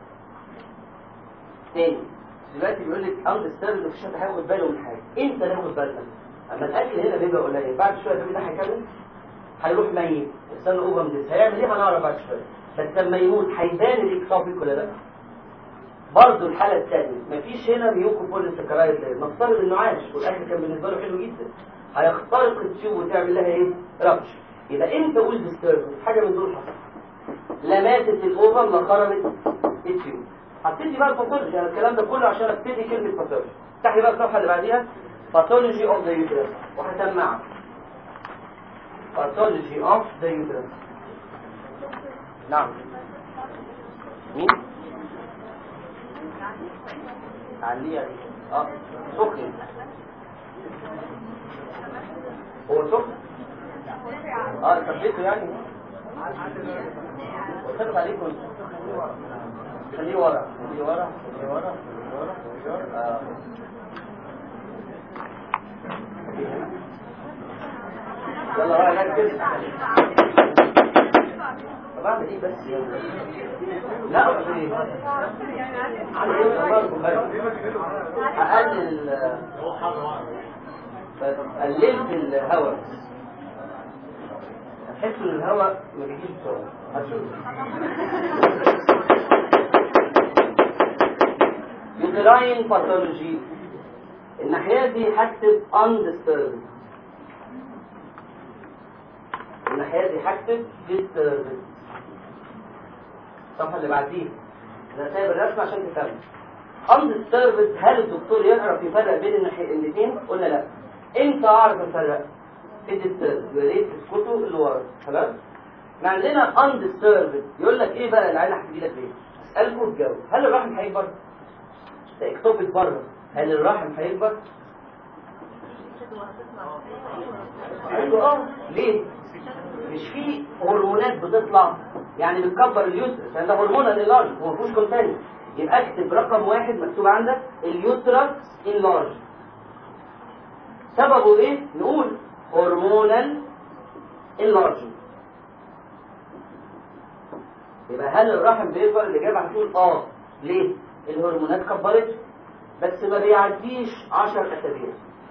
تاني دلوقتي بيقول لك اندستربد مفيش حد هياخد باله من حاجه انت تاخد بالك اما الاكل هنا بيبقى قليل بعد شويه البيبي ده هيكمل هيروح ميت استنى اوفر ديس هيعمل ايه هنعرف بعد شويه بس لما يموت هيبان الاكتوبيك ولا لا برضه الحاله الثانيه مفيش هنا ميوكو بوليسكرايد نفترض انه عاش والاكل كان بالنسبه له حلو جدا هيخترق التيوب وتعمل لها ايه ربش يبقى انت قول ديستربنس حاجه من دول حصل لمست الاوفر لا خرمت التيوب هبتدي بقى الباثولوجي انا الكلام ده كله عشان ابتدي كلمه باثولوجي افتحي بقى الصفحه اللي بعديها باثولوجي اوف ذا يوترس وهسمعك باثولوجي اوف ذا يوترس نعم مين عليها دي اه سخن هو سخن اه ثبته يعني وثبت عليكم خليه ورا خليه ورا خليه ورا خليه ورا خليه ورا آه. يلا بقى ركز طب اعمل ايه بس لا اصل هقلل قللت الهواء هتحس ان الهواء ما بيجيش بسرعه هتشوف يوتراين باثولوجي الناحيه دي هكتب undisturbed الناحيه دي هكتب disturbed الصفحه اللي بعديها انا سايب الرسمه عشان تفهم undisturbed هل الدكتور يعرف يفرق بين الناحيه الاثنين قلنا لا امتى اعرف افرق في disturbed يا ريت تسكتوا اللي ورا خلاص احنا عندنا undisturbed يقول لك ايه بقى العيله هتجي لك ليه اسالكم الجو هل الرحم هيكبر اكتوبك بره هل الرحم هيكبر ايوه اه ليه مش في هرمونات بتطلع يعني بتكبر اليوترس يعني ده هرمون انلارج هو ما فيهوش كونتين يبقى اكتب رقم واحد مكتوب عندك اليوترس انلارج سببه ايه نقول هرمونال انلارج يبقى هل الرحم بيكبر الاجابه هتقول اه ليه الهرمونات كبرت بس ما بيعديش 10 اسابيع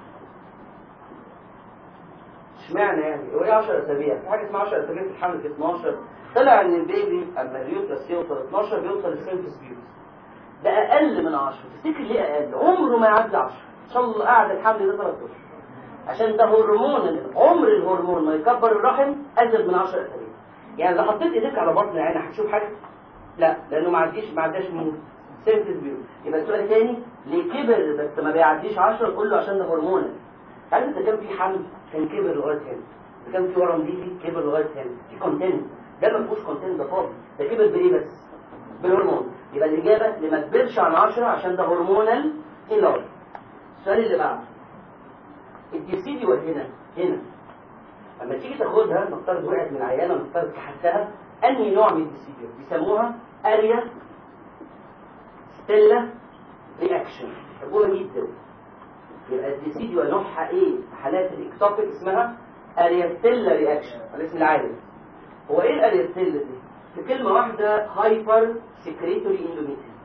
اشمعنى يعني هو ايه 10 اسابيع في حاجه اسمها 10 اسابيع في الحمل في 12 طلع ان البيبي اما اليوترس يوصل 12 بيوصل لسيرفيس بيوت ده اقل من 10 تفتكر ليه اقل عمره ما يعدي 10 ان شاء الله قاعد الحمل ده 3 اشهر عشان ده هرمون عمر الهرمون ما يكبر الرحم ازيد من 10 اسابيع يعني لو حطيت ايديك على بطن عينك هتشوف حاجه لا لانه ما عديش ما عداش من سيرفيس بيوت يبقى السؤال الثاني ليه كبر بس ما بيعديش 10 قول له عشان ده هرمون عارف انت كان في حمل كان كبر لغايه هنا كان في ورم دي كبر لغايه هنا في كونتنت ده ما فيهوش كونتنت ده فاضي ده كبر بايه بس بالهرمون يبقى الاجابه اللي ما تكبرش عن 10 عشان ده هرمونال انلارج السؤال اللي بعده الديسيديو هنا هنا لما تيجي تاخدها نفترض وقعت من العيانه نفترض كحتها انهي نوع من الديسيديو بيسموها اريا ستيلا رياكشن يحبوها جدا يبقى الديسيديو نوعها ايه في حالات الاكتوبيك اسمها اريستيلا رياكشن الاسم العالي هو ايه الاريستيلا دي في كلمه واحده هايبر سكريتوري اندوميتريوم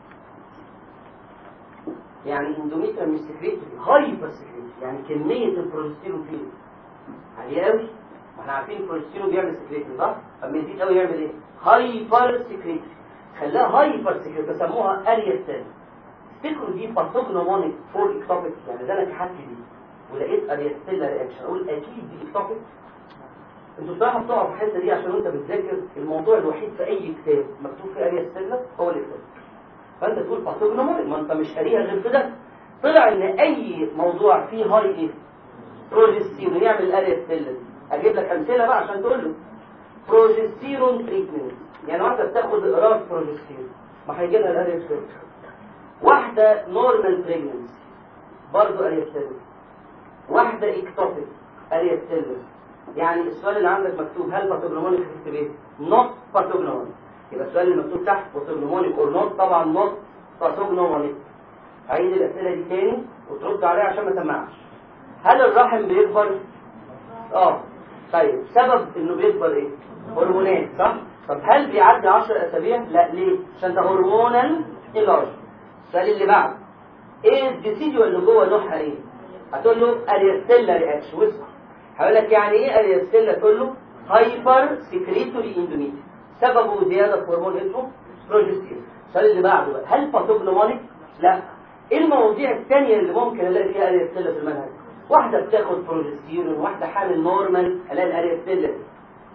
يعني اندوميتريوم مش سكريتوري هايبر سكريتوري يعني كميه البروجستيرون فيه عاليه قوي ما احنا عارفين البروجستيرون بيعمل سكريتوري صح اما يزيد قوي يعمل ايه هايبر سكريتوري خلاها هايبر سكريتوري بيسموها اريستيلا تفتكروا دي باثوجنومونيك فور اكتوبيك يعني ده انا كحت دي ولقيت اريستيلا رياكشن اقول اكيد دي اكتوبيك انتوا بصراحه بتقعوا في الحته دي عشان انت بتذاكر الموضوع الوحيد في اي كتاب مكتوب فيه اريستيلا هو الاكتوبيك فانت تقول باثوجنومونيك ما انت مش قاريها غير في ده طلع ان اي موضوع فيه هاي ايه بروجستيرون يعمل اريستيلا دي اجيب لك امثله بقى عشان تقول له بروجستيرون تريتمنت يعني واحده بتاخد اقراص بروجستيرون ما هيجي لها الاريستيلا واحدة نورمال بريجننسي برضه اريستيلس واحدة اكتوبيك اريستيلس يعني السؤال اللي عندك مكتوب هل باثوجنومونيك هتكتب ايه؟ نوت باثوجنومونيك يبقى السؤال اللي مكتوب تحت باثوجنومونيك اور نوت طبعا نوت باثوجنومونيك عيد الاسئله دي تاني وترد عليها عشان ما تسمعش هل الرحم بيكبر؟ اه طيب سبب انه بيكبر ايه؟ هرمونات صح؟ طب هل بيعدي 10 اسابيع؟ لا ليه؟ عشان ده هرمونال انلارج السؤال اللي بعده ايه الديسيديو اللي جوه نوعها ايه هتقول له اريستيلا رياكشن واسمع هقول لك يعني ايه اريستيلا تقول له هايبر سكريتوري اندوميتريوم سببه زياده في هرمون اسمه بروجستيرون السؤال اللي بعده بقى هل باثوجنومونيك لا ايه المواضيع الثانيه اللي ممكن الاقي فيها اريستيلا في المنهج واحده بتاخد بروجستيرون واحده حامل نورمال الاقي الاريستيلا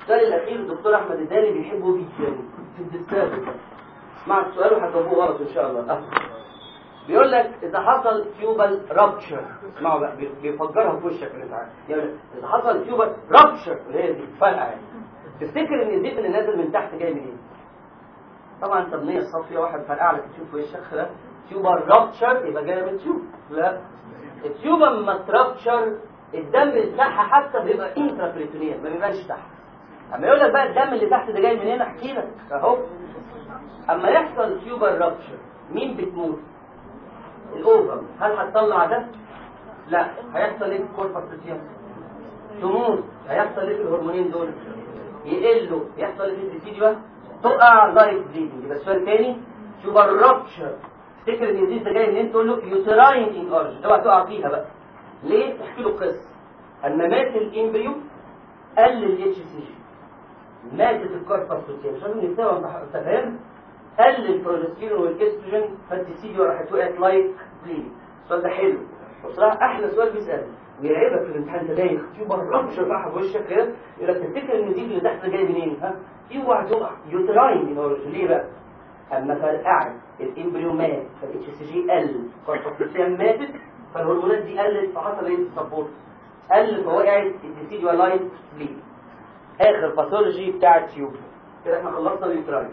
السؤال الاخير الدكتور احمد الداني بيحبه جدا في الدستات اسمعوا السؤال وهتجاوبوه غلط ان شاء الله أه. بيقول لك اذا حصل تيوبال رابتشر اسمعوا بقى بي- بيفجرها في وشك اللي تعالى يعني اذا حصل تيوبال رابتشر اللي هي دي فرقه يعني تفتكر ان الزيت اللي نازل من تحت جاي منين؟ طبعا تبنية صافية واحد فرقع لك تشوف وشك لا تيوبال رابتشر يبقى جاي من التيوب لا التيوب اما ترابتشر الدم بتاعها حتى بيبقى انترابريتونيال ما بيبقاش تحت اما يقول لك بقى الدم اللي تحت ده جاي منين احكي لك اهو اما يحصل تيوبال رابتشر مين بتموت الاوفر هل هتطلع ده لا هيحصل ايه في الكوربس لوتيوم تموت هيحصل ايه في الهرمونين دول يقلوا يحصل ايه في الديسيديوا تقع لايف بليدنج يبقى السؤال تاني تيوبال رابتشر افتكر ان الديس ده جاي منين تقول له يوتراين ان اورج اوعى تقع فيها بقى ليه تحكي له قصه اما مات الامبريو قل الاتش سي جي ماتت الكوربس لوتيوم مش لازم نستوعب انت فاهم قل البروجستيرون والاستروجين فالتسيديو راحت وقعت لايك بليد السؤال ده حلو بصراحه احلى سؤال بيسال ويعيبك في الامتحان انت دايخ تشوف الربشه بقى في وشك كده يقول لك تفتكر ان دي اللي تحت جاي منين ها اوعى تقع يوتراين ليه بقى اما فرقعت الامبريو مات فالاتش سي جي قل فالبروتين ماتت فالهرمونات دي قلت فحصل ايه سبورت قل فوقعت الديسيديو لاين بليد اخر باثولوجي بتاع التيوب كده احنا خلصنا اليوتراين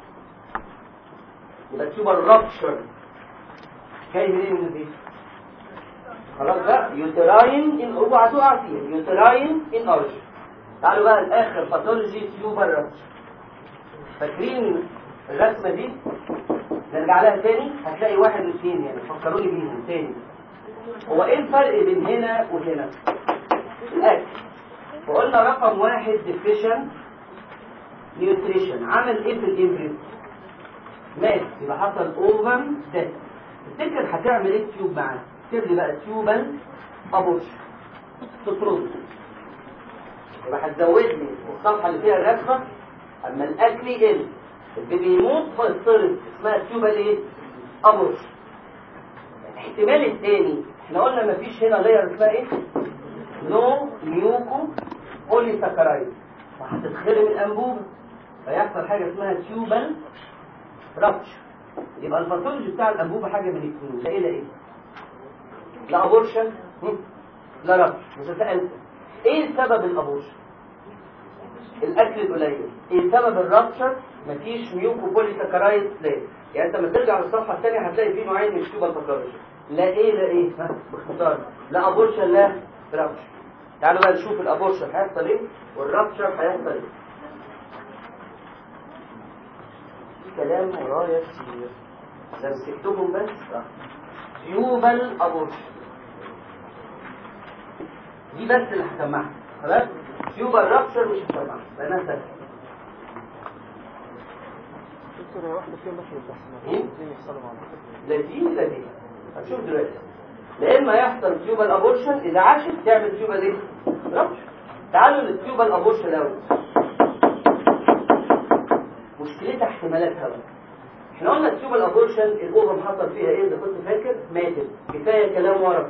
يبقى تيوبر رابشر جاي منين من دي خلاص بقى يوتراين ان اوعى تقع فيها يوتراين ان ارش تعالوا بقى الاخر باثولوجي تيوبر رابشر فاكرين الرسمه دي نرجع لها تاني هتلاقي واحد واثنين يعني فكروني بيهم تاني هو ايه الفرق بين هنا وهنا الاكل وقلنا رقم واحد ديفيشن نيوتريشن عمل ايه في الامبريو مات يبقى حصل اوفر ده تفتكر هتعمل ايه تيوب معاه اكتب لي بقى تيوبال ابوش تطرد يبقى هتزود لي الصفحه اللي فيها الرسمه اما الاكل يقل البيبي يموت فيطرد اسمها تيوبال ايه ابوش الاحتمال الثاني احنا قلنا مفيش هنا لاير اسمها ايه نو ميوكو بولي ساكرايد وهتتخرم الانبوبه فيحصل حاجه اسمها تيوبال رابتش يبقى الباثولوجي بتاع الانبوبه حاجه من الاثنين لا ايه لا ايه لا ابورشن هم؟ لا رابتش بس سالت ايه سبب الابورشن الاكل القليل ايه سبب الرابتشر مفيش ميوكو بولي ساكرايد ليه يعني انت لما ترجع للصفحه الثانيه هتلاقي في نوعين من التيوبال باثولوجي لا ايه لا ايه ها باختصار لا ابورشن لا رابتشر تعالوا بقى نشوف الابورشن هيحصل ايه والرابتشر هيحصل ايه كلام ورايا كتير ده مسكتهم بس تيوبال ابورشن دي بس اللي هسمعها خلاص تيوبال رابشر مش هسمعها لانها سهله دكتور هي واحدة فيهم بس اللي بتحصل إيه؟ زي يحصلوا مع بعض لا دي لا دي هتشوف دلوقتي لا اما يحصل تيوبال ابورشن اذا عاشت تعمل تيوبال ايه رابشر تعالوا للتيوبال ابورشن الاول مشكلتها احتمالاتها بقى احنا قلنا التيوبال ابورشن الاوفر حصل فيها ايه اذا كنت فاكر ماتت كفايه كلام ورا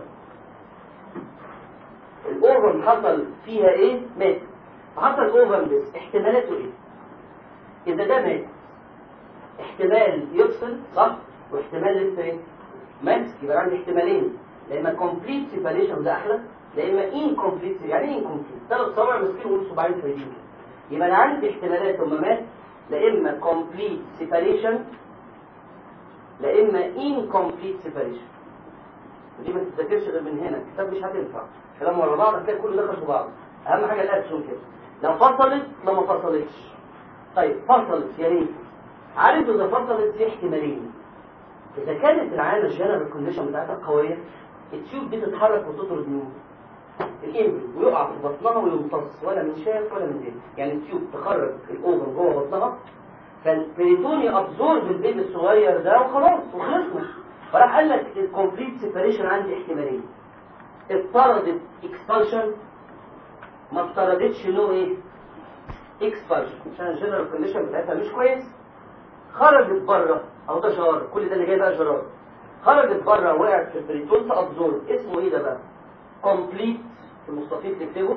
الاوفر حصل فيها ايه مات حصل اوفر بس احتمالاته ايه اذا ده مات احتمال يفصل صح واحتمال لسه ايه ماسك يبقى عندي احتمالين لا اما كومبليت سيباريشن ده احلى لا اما انكمبليت يعني ايه انكمبليت ثلاث صوابع ماسكين ونص صباعين فايدين يبقى انا عندي احتمالات هم مات لا اما كومبليت سيباريشن لا اما انكمبليت سيباريشن ودي ما تتذاكرش غير من هنا الكتاب مش هتنفع كلام ورا بعض هتلاقي كله دخل في بعض اهم حاجه الاكشن كده لو فصلت لو ما فصلتش طيب فصلت يا ريت عارف اذا فصلت في احتمالين اذا كانت العينه الجنرال كونديشن بتاعتها قويه التيوب دي تتحرك وتطرد مين الامبريو ويقع في بطنها ويمتص ولا من شاف ولا من دين يعني التيوب تخرج الاوفر جوه بطنها فالبريتون يابزورب البيبي الصغير ده وخلاص وخلصنا فراح قال لك الكومبليت سيبريشن عندي احتمالين افترضت اكسبانشن ما افترضتش له ايه اكسبانشن عشان الجنرال كونديشن بتاعتها مش كويس خرجت بره اهو ده شرار كل ده اللي جاي بقى شرار خرجت بره وقعت في البريتون فابزورب اسمه ايه ده بقى كومبليت في المستطيل تكتبه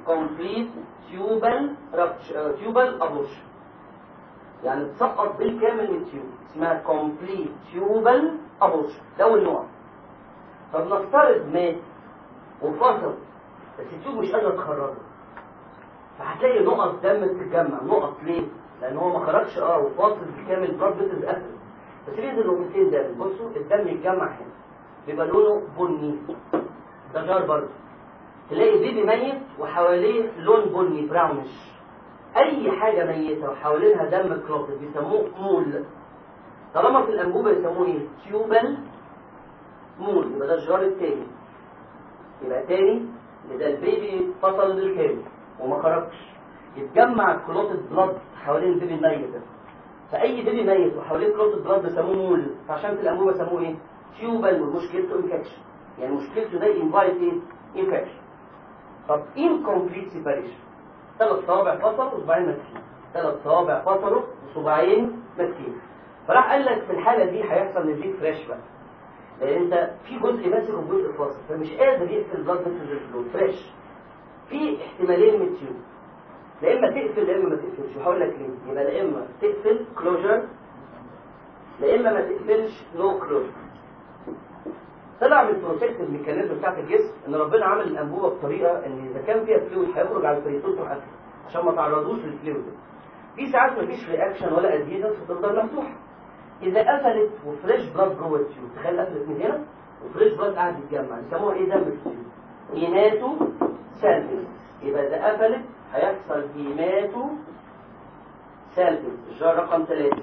complete tubal rupture uh, tubal abortion يعني تسقط بالكامل من التيوب اسمها complete tubal abortion ده اول نوع فبنفترض مات وفصل بس التيوب مش قادره تخرجه فهتلاقي نقط دم بتتجمع نقط ليه؟ لان هو ما خرجش اه وفاصل بالكامل البلاد فيسلز قفلت بس بينزل نقطتين دم بصوا الدم يتجمع هنا بيبقى لونه بني ده جار برضه تلاقي بيبي ميت وحواليه لون بني براونش اي حاجه ميته وحوالينها دم كلوتد بيسموه مول طالما في الانبوبه يسموه ايه تيوبال مول يبقى ده الجار التاني يبقى تاني ده البيبي فصل بالكامل وما خرجش يتجمع كلوتد بلاد حوالين البيبي الميت ده فاي بيبي ميت وحواليه كلوتد بلاد بيسموه مول فعشان في الانبوبه يسموه ايه تيوبال مول مشكلته انفكشن يعني مشكلته ده انفايت ايه انفكشن طب incomplete separation ثلاث صوابع فصلوا وصباعين ماسكين ثلاث صوابع فصلوا وصباعين ماسكين فراح قال لك في الحالة دي هيحصل نزيف فريش بقى لان انت في جزء ماسك وجزء فاصل فمش قادر يقفل بلاد فيسلز الفلو فريش في احتمالين من التيوب لا اما تقفل لا اما ما تقفلش وهقول لك ليه يبقى لا اما تقفل كلوجر لا اما ما تقفلش نو كلوجر طلع من البروتكتيف ميكانيزم بتاعت الجسم ان ربنا عمل الانبوبه بطريقه ان اذا كان فيها فلويد هيخرج على الفريتون تروح قافله عشان ما تعرضوش للفلويد في ساعات مفيش رياكشن ولا ادهيزنس فتفضل مفتوحه اذا قفلت وفريش بلاد جوه التيوب تخيل قفلت من هنا وفريش بلاد قاعد يتجمع يسموها ايه دم في التيوب هيماتو سالفيس يبقى اذا قفلت هيحصل هيماتو سالفيس الجار رقم ثلاثة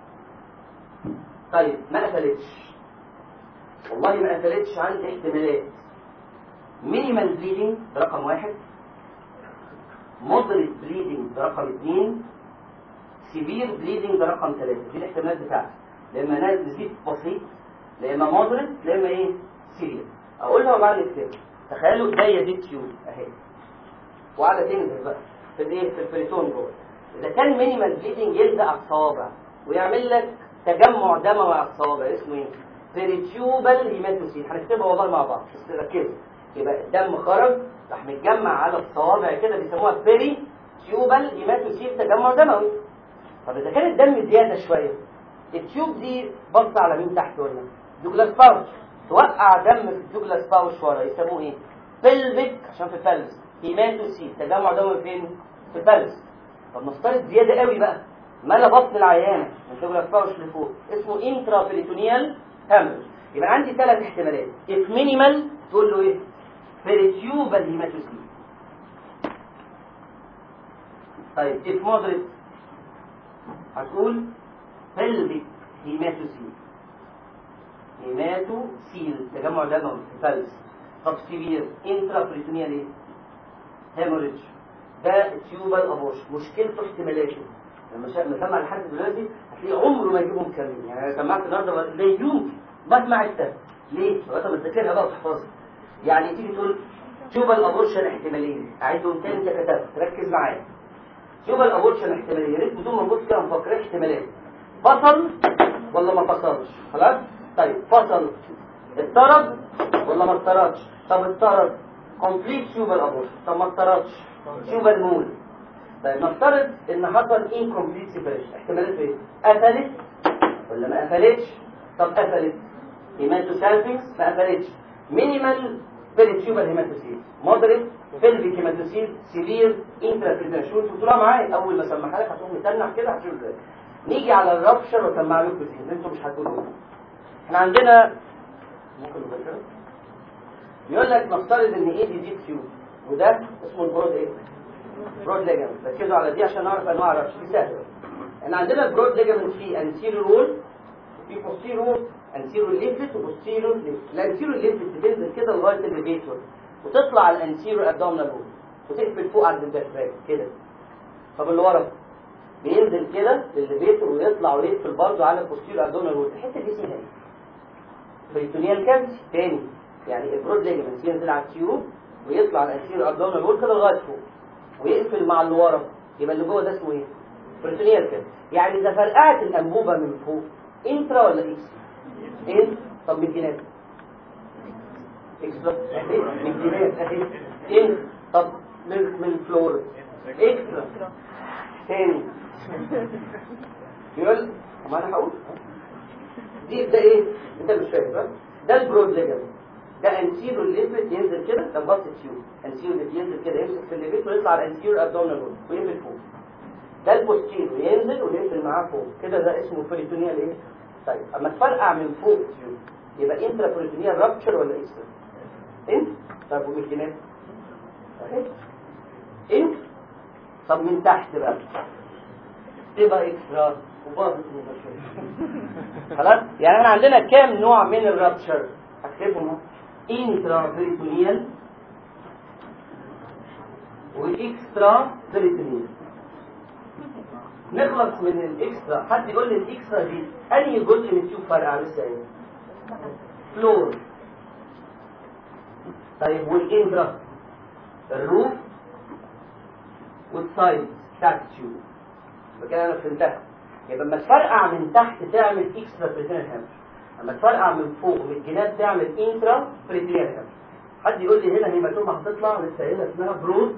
طيب ما قفلتش والله ما قفلتش عن احتمالات مينيمال بليدنج ده رقم واحد مودريت بليدنج ده رقم اثنين سيفير بليدنج ده رقم ثلاثة دي الاحتمالات بتاعتي لما ناس نزيف بسيط لا اما مودريت لا اما ايه سيفير اقولها وبعد كده تخيلوا ايديا دي تيوب اهي وقاعده تنزل بقى في الايه في الفريتون جوه اذا كان مينيمال بليدنج يلزق على الصوابع ويعمل لك تجمع دموي على الصوابع اسمه ايه بريتيوبال هيماتوسيل هنكتبها والله مع بعض بس ركزوا يبقى الدم خرج راح متجمع على الصوابع كده بيسموها بيري تيوبال هيماتوسيل تجمع دموي طب اذا كان الدم زياده شويه التيوب دي بص على مين تحت ولا دوجلاس باوش توقع دم في الدوجلاس باوش ورا يسموه ايه بلفيك عشان في الفلس هيماتوسيل تجمع دموي فين في الفلس طب نفترض زياده قوي بقى ملا بطن العيانه من دوجلاس باوش لفوق اسمه انترا بريتونيال هامل يبقى عندي ثلاث احتمالات if مينيمال تقول له ايه بريتيوبال هيماتوسيل طيب if moderate هتقول pelvic هيماتوسيل هيماتوسيل تجمع دموي في الفلس طب سيفير انترا بريتونيال ايه هيموريدج ده تيوبال ابورشن مشكلته احتمالاته لما سمع لحد دلوقتي هتلاقيه عمره ما يجيبهم كاملين يعني انا سمعت النهارده لا يمكن بسمع التاني ليه؟ لغايه ما تذاكرها بقى وتحفظها يعني تيجي تقول شوف الابورشن احتمالين اعيدهم تاني انت كتبت ركز معايا شوف الابورشن احتمالين يا ريت بدون ما نبص كده نفكر احتمالات فصل ولا ما فصلش خلاص؟ طيب فصل اضطرب ولا ما اضطربش؟ طب اضطرب كومبليت شوف الابورشن طب ما اضطربش شوف المول طيب نفترض ان حصل انكمبليت سيبريشن احتمالات ايه؟ قفلت ولا ما قفلتش؟ طب قفلت هيماتوسالفينكس ما قفلتش مينيمال بيريتيوبال هيماتوسيل مودريت بيلفيك هيماتوسيل سيفير انترا شو انتوا بتقولوها معايا اول ما اسمعها لك هتقوم متنح كده هتشوف ازاي نيجي على الرابشر واسمع لكم دي انتوا مش هتقولوا احنا عندنا ممكن نذكر يقول لك نفترض ان ايه دي دي تيوب وده اسمه البرود ايه؟ برود ليجمنت ركزوا على دي عشان نعرف انواع الرابشر دي سهله احنا عندنا البرود ليجمنت في انتيريور وول في بوستيريور انتيريور ليفت وبوستيريور ليفت الانتيريور ليفت بتنزل كده لغايه الليفيتور وتطلع على الانتيريور ابدومينال وول وتقفل فوق عند الدفاع كده طب اللي ورا بينزل كده للليفيتور ويطلع ويقفل برضه على البوستيريور ابدومينال وول الحته دي اسمها ايه؟ بريتونيال كانسي تاني يعني البرود ليجمنت ينزل على التيوب ويطلع على الانتيريور ابدومينال وول كده لغايه فوق ويقفل مع اللي ورا يبقى اللي جوه ده اسمه ايه؟ بريتونيال كانسي يعني اذا فرقعت الانبوبه من فوق انترا ولا اكس ايه طب من الجناب اكس اهي من الجناب اهي ان طب من من الفلور اكسترا تاني يقول ما انا هقول دي ده ايه انت مش فاهم بقى ده البرود ليجمنت ده انسيرو الليفت ينزل كده ده بط تيوب انسيرو اللي ينزل كده يمسك في الليفت ويطلع على الانسيرو ابدومينال وول ويقفل فوق ده البوستيرو ينزل ويقفل معاه فوق كده ده اسمه بريتونيال ايه طيب اما تفرقع من فوق تيوب يبقى انترا بريتونيال رابتشر ولا اكسترا انت طب ومن الجناب صحيح انت طب من تحت بقى تبقى اكسترا وباظت من شويه خلاص يعني احنا عندنا كام نوع من الرابتشر هكتبهم اهو انترا بريتونيال واكسترا بريتونيال نخلص من الاكسترا حد يقول لي الاكسترا دي انهي جزء من التيوب فرقع لسه ايه فلور طيب والانترا الروف والسايد بتاعت التيوب يبقى كده انا فهمتها يبقى لما تفرقع من تحت تعمل اكسترا بريتونيال هامش لما تفرقع من فوق من الجناب تعمل انترا بريتونيال هامش حد يقول لي هنا هيماتوما هتطلع لسه هنا اسمها برود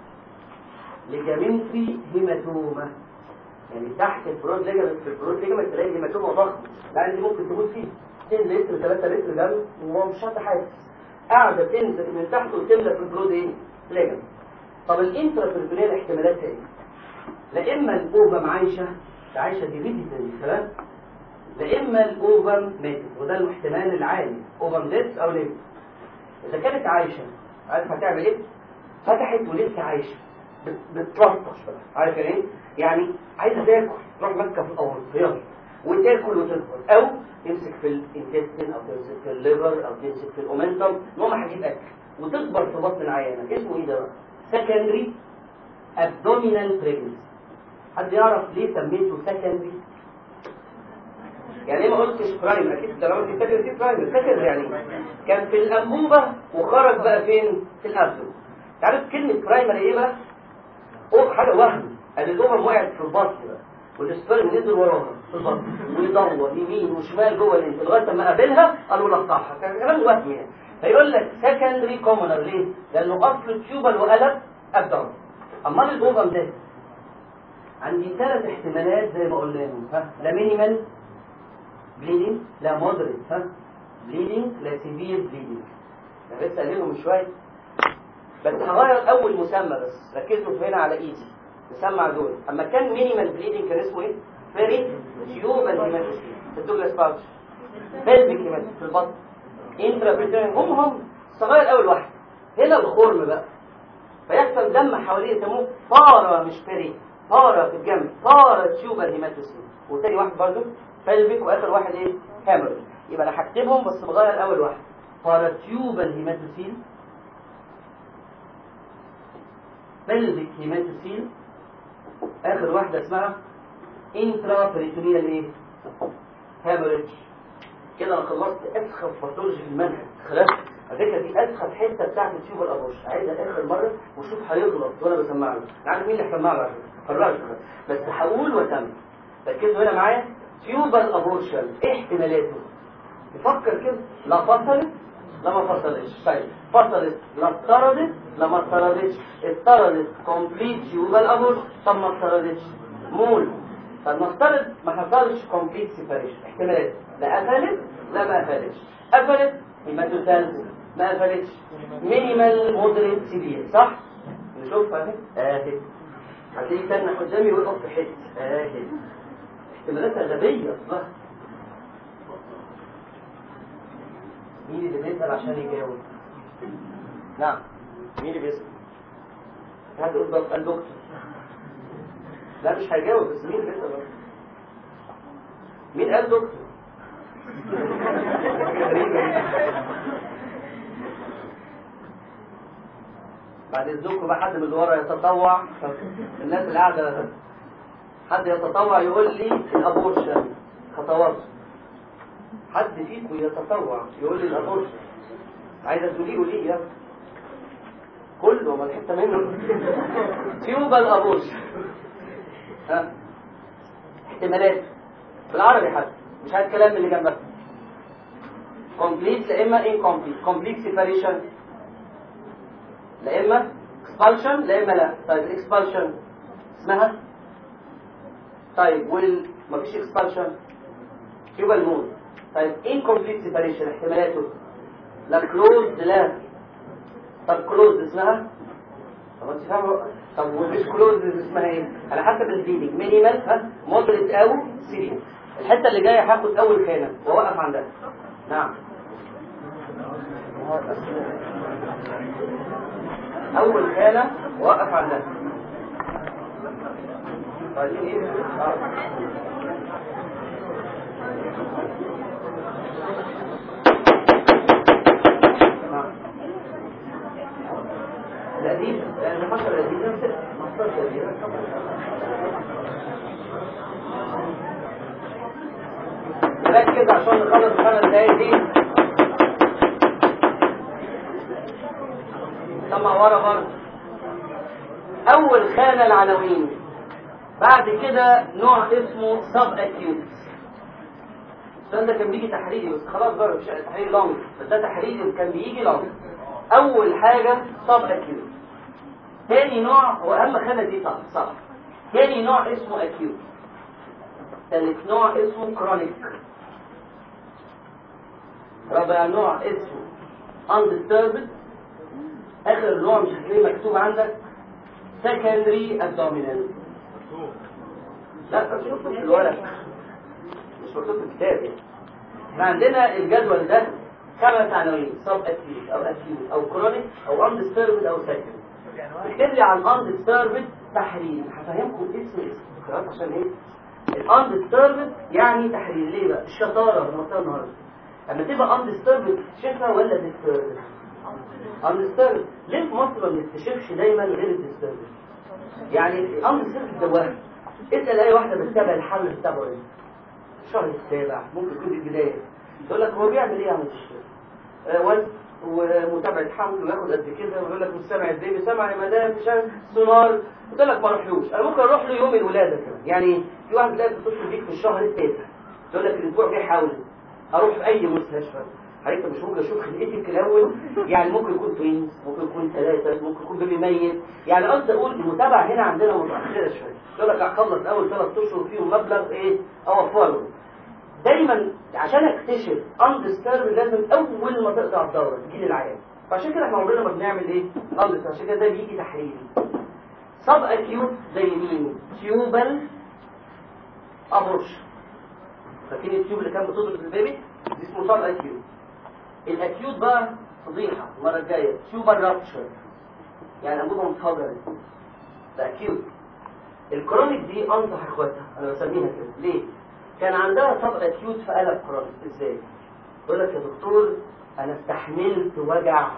ليجامنتري هيماتوما يعني تحت البرود ليجامنت في البرود ليجامنت تلاقي هيماتوما ضخم لا دي ممكن تموت فيه 2 لتر 3 لتر دم وهو مش حاطط حاجه قاعده تنزل من تحت وتملى في البرود ايه؟ ليجامنت طب الانترا بريتونيال احتمالاتها ايه؟ لا اما الاوفم عايشه عايشه دي فيديتال خلاص لا اما الاوفم ماتت وده الاحتمال العالي اوفم ديث او ليف اذا كانت عايشه عارف هتعمل ايه؟ فتحت ولسه عايشه بت- بتلطش بقى عارف يعني ايه؟ يعني عايزه تاكل تروح ماسكه في الاول يلا وتاكل وتكبر او تمسك في الانتستين او تمسك في الليفر او تمسك في الاومنتم المهم هجيب اكل وتكبر في بطن العيانه اسمه ايه ده بقى؟ سكندري ابدومينال بريجنسي حد يعرف ليه سميته سكندري يعني ليه ما قلتش برايم اكيد طالما في سكندري في برايم سكندري يعني إيه؟ كان في الانبوبه وخرج بقى فين في الابدو تعرف كلمه برايمري ايه بقى أو حاجه وهم ان الامم وقعت في البطن بقى والسبرم نزل وراها في البطن ويدور يمين وشمال جوه الانت لغايه ما قابلها قالوا لقطعها كان كلام وهم يعني فيقول لك سكندري كومونر ليه؟ لانه اصل تيوبال وقلب ابدون امال الاوفم ده عندي ثلاث احتمالات زي ما قلنا لهم ها لا مينيمال بليدنج لا مودريت ها بليدنج لا سيفير بليدنج انا لسه قايلهم من شويه بس هغير اول مسمى بس ركزوا هنا على ايدي نسمع دول اما كان مينيمال بليدنج كان اسمه ايه فيري تيوبال هيماتوسين في الدوجلاس باوتش بلفيك هيماتوسين في البطن انترا بريتيرين هم هم صغير اول واحد هنا الخرم بقى فيحصل دم حواليه يسموه بارا مش بيري بارا في الجنب بارا تيوبال هيماتوسين وتاني واحد برضه بلفيك واخر واحد ايه هامر يبقى انا هكتبهم بس بغير اول واحد بارا تيوبال هيماتوسين بلفيك هيماتوسين اخر واحده اسمها انترا بريتونيال ايه هامرج كده انا خلصت اسخف باثولوجي في المنهج خلاص على فكره دي اسخف حته بتاعت التيوب الابوش عايزها اخر مره وشوف هيغلط وانا بسمع له انا عارف مين اللي هسمع له على فكره قررت بس هقول واسمع ركزوا هنا معايا تيوبال ابورشن ايه احتمالاته نفكر كده لا فصلت لا ما فصلتش طيب فصلت لا اضطردت لا ما اضطردتش اضطردت كومبليت تيوبال ابورشن طب ما اضطردتش مول طب نفترض ما حصلش كومبليت سيباريشن احتمالات لا قفلت لا ما قفلتش قفلت هيماتوسالز ما قفلتش مينيمال مودريت سيفير صح نشوفها اهي اهي هتلاقي تاني قدامي ويقف في حته اهي احتمالاتها غبيه اصلا مين اللي بيسال عشان يجاوب نعم مين اللي بيسال حد يقول بقى الدكتور لا مش هيجاوب بس مين اللي بيسال بقى؟ مين قال دكتور بعد اذنكم بقى حد من اللي ورا يتطوع الناس اللي قاعده حد يتطوع يقول لي الابورشن خطوات حد فيكم يتطوع يقول لي الابورشن عايزه تقوليه قوليه يا كله ما الحته منه تيوبال ابورشن ها احتمالات بالعربي حتى مش عايز كلام من اللي جنبك كومبليت لا اما انكومبليت كومبليت سيباريشن لا اما اكسبالشن لا اما لا طيب الاكسبالشن اسمها طيب وال مفيش اكسبالشن يبقى الموت طيب incomplete separation احتمالاته لا كلوز لا طب كلوز اسمها طب انت فاهم طب ومش كلوز اسمها ايه على حسب البليدنج مينيمال ها مودريت او سيريس الحته اللي جايه هاخد اول خانه واوقف عندها نعم اول خانه واوقف عندها طيب ايه آه. نعم. القديم يعني حصل القديم نفس ما حصلش القديم ركز عشان نخلص الخمس دقايق دي سمع ورا برضه اول خانه العناوين بعد كده نوع اسمه سب اكيوت السؤال ده كان بيجي تحريري بس خلاص بقى مش تحريري لونج بس ده تحريري كان بيجي لونج اول حاجه سب اكيوت تاني نوع هو اهم خانه دي صح صح تاني نوع اسمه اكيوت ثالث نوع اسمه كرونيك رابع نوع اسمه undisturbed اخر نوع مش هتلاقيه مكتوب عندك secondary abdominal لا مش مكتوب في الورق مش مكتوب في الكتاب احنا عندنا الجدول ده خمس عناوين سب اكيوت او اكيوت او كرونيك او undisturbed او secondary اكتب لي عن undisturbed تحرير هفهمكم اسم اسم خلاص عشان ايه الاندستربد يعني تحرير ليه بقى الشطاره اللي قلتها النهارده لما تبقى اندستربد تكتشفها ولا ديستربد اندستربد ليه في مصر ما بنكتشفش دايما غير الديستربد يعني الاندستربد ده وهم اسال اي واحده بتتابع الحمل بتاعه ايه الشهر السابع ممكن يكون البدايه تقول لك هو بيعمل ايه يا عم الشيخ آه، وزن ومتابعة حمل وياخد قد كده ويقول لك مش سامع البيبي سامع يا مدام مش عارف سونار قلت لك ما اروحلوش انا ممكن اروح له يوم الولاده كمان يعني في واحد تلاقي بتتصل بيك في الشهر التاسع تقول لك الاسبوع الجاي حاول اروح في اي مستشفى حضرتك مش ممكن اشوف خلقتك الاول يعني ممكن يكون توينز ممكن يكون ثلاثه ممكن يكون بيبي ميت يعني قصدي اقول المتابعه هنا عندنا متاخره شويه يقول لك اخلص اول ثلاث اشهر فيهم مبلغ ايه اوفره دايما عشان اكتشف اندسترب لازم اول ما تقطع الدوره تجي العيان فعشان كده احنا عمرنا ما بنعمل ايه اندسترب عشان كده ده بيجي تحريري سب اكيوت زي مين تيوبل ابورشن فاكرين التيوب اللي كان بتضرب البيبي دي اسمه سب اكيوت الاكيوت بقى فضيحه المره الجايه تيوبل رابتشر يعني انبوبه انفجرت ده اكيوت الكرونيك دي انصح اخواتها انا بسميها كده ليه كان عندها سب اكيوت في قلب كرونيك ازاي يقول لك يا دكتور انا استحملت وجع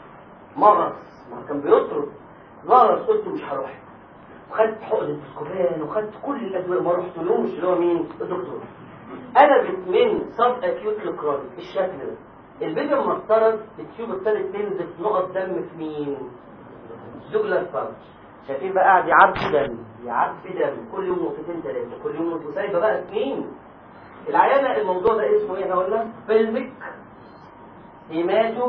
مغص ما كان بيطرد مغص قلت مش هروح وخدت حقن السكوبان وخدت كل الادويه ما رحتلوش اللي هو مين الدكتور قلبت من سب اكيوت لكرونيك الشكل ده الفيديو المفترض التيوب ابتدت تنزل نقط دم في مين؟ دوجلاس بارش شايفين بقى قاعد يعبي دم يعبي دم كل يوم نقطتين ثلاثه كل يوم نقطه سايبه بقى سنين العيانه الموضوع ده اسمه ايه احنا قلنا؟ بلفيك هيماتو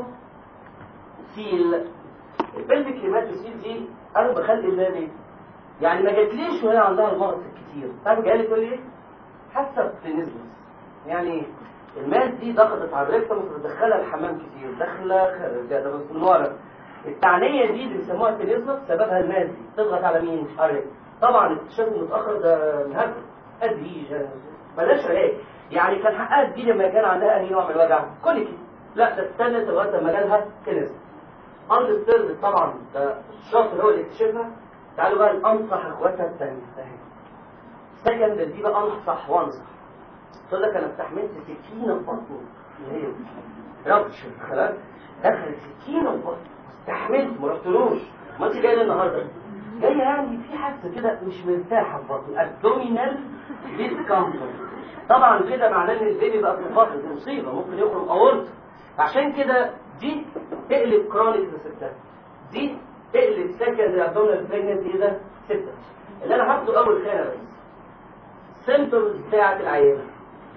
سيل البلفيك هيماتو سيل دي انا بخلق الله ليه؟ يعني ما جاتليش وهي عندها المغص الكتير تعرف جايه لي تقول لي ايه؟ حاسه بتنزلس يعني ايه؟ الماس دي ضغطت على الريكتم وتدخلها الحمام كتير داخله خارجه ده بس من ورا التعنيه دي اللي بيسموها التنزلس سببها الماس دي تضغط على مين؟ على الريكتم طبعا الاكتشاف المتاخر ده مهبل ادريجن ملاش رقاق يعني كان حقها تجي لما كان عندها اي نوع من الوجع كل كده لا ده استنت لغايه لما جالها تنزل اندستيرد طبعا ده الشاطر هو اللي اكتشفها تعالوا بقى الانصح اخواتها الثانيه اهي سكند دي بقى انصح وانصح تقول لك انا استحملت سكينه في بطني اللي هي رابتشر خلاص دخلت سكينه في بطني استحملت ما رحتلوش ما انت جايه النهارده جايه يعني في حاسه كده مش مرتاحه في بطني ابدومينال ديسكمفورت طبعا كده معناه ان البيبي بقى في البطن دي مصيبه ممكن يخرج اورط عشان كده دي تقلب كرونيك لستة دي تقلب سكند ابدومينال بريجنسي ده ستة اللي انا هاخده اول خانه بس سيمتومز بتاعت العيانه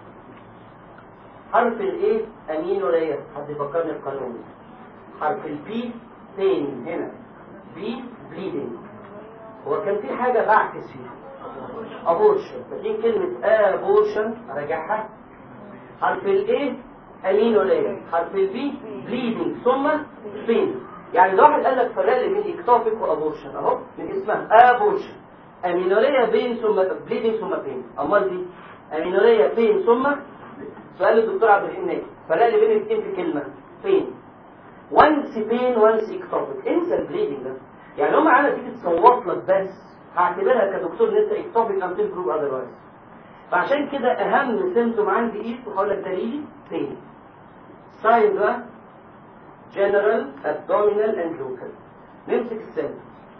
حرف الايه امينوريا حد يفكرني القانون حرف البي بين هنا بي bleeding هو كان في حاجة بعكس فيها abortion فتيجي كلمة abortion أراجعها حرف ال A أمين ولا إيه حرف ال B bleeding ثم pain يعني لو واحد قال لك فرق لي بين اكتوبيك وابورشن اهو من اسمها ابورشن امينوريا بين ثم بليدنج ثم بين امال دي امينوريا بين ثم سؤال الدكتور عبد الرحيم ناجي فرق لي بين الاثنين في كلمه بين وانس بين وانس اكتوبيك انسى البليدنج ده يعني هم عايزه تيجي تصوت لك بس هعتبرها كدكتور ان انت اكتوبيك ام تمبرو اذروايز فعشان كده اهم سيمتوم عندي ايه وهقول لك دليلي بين ساين بقى general abdominal and local نمسك السن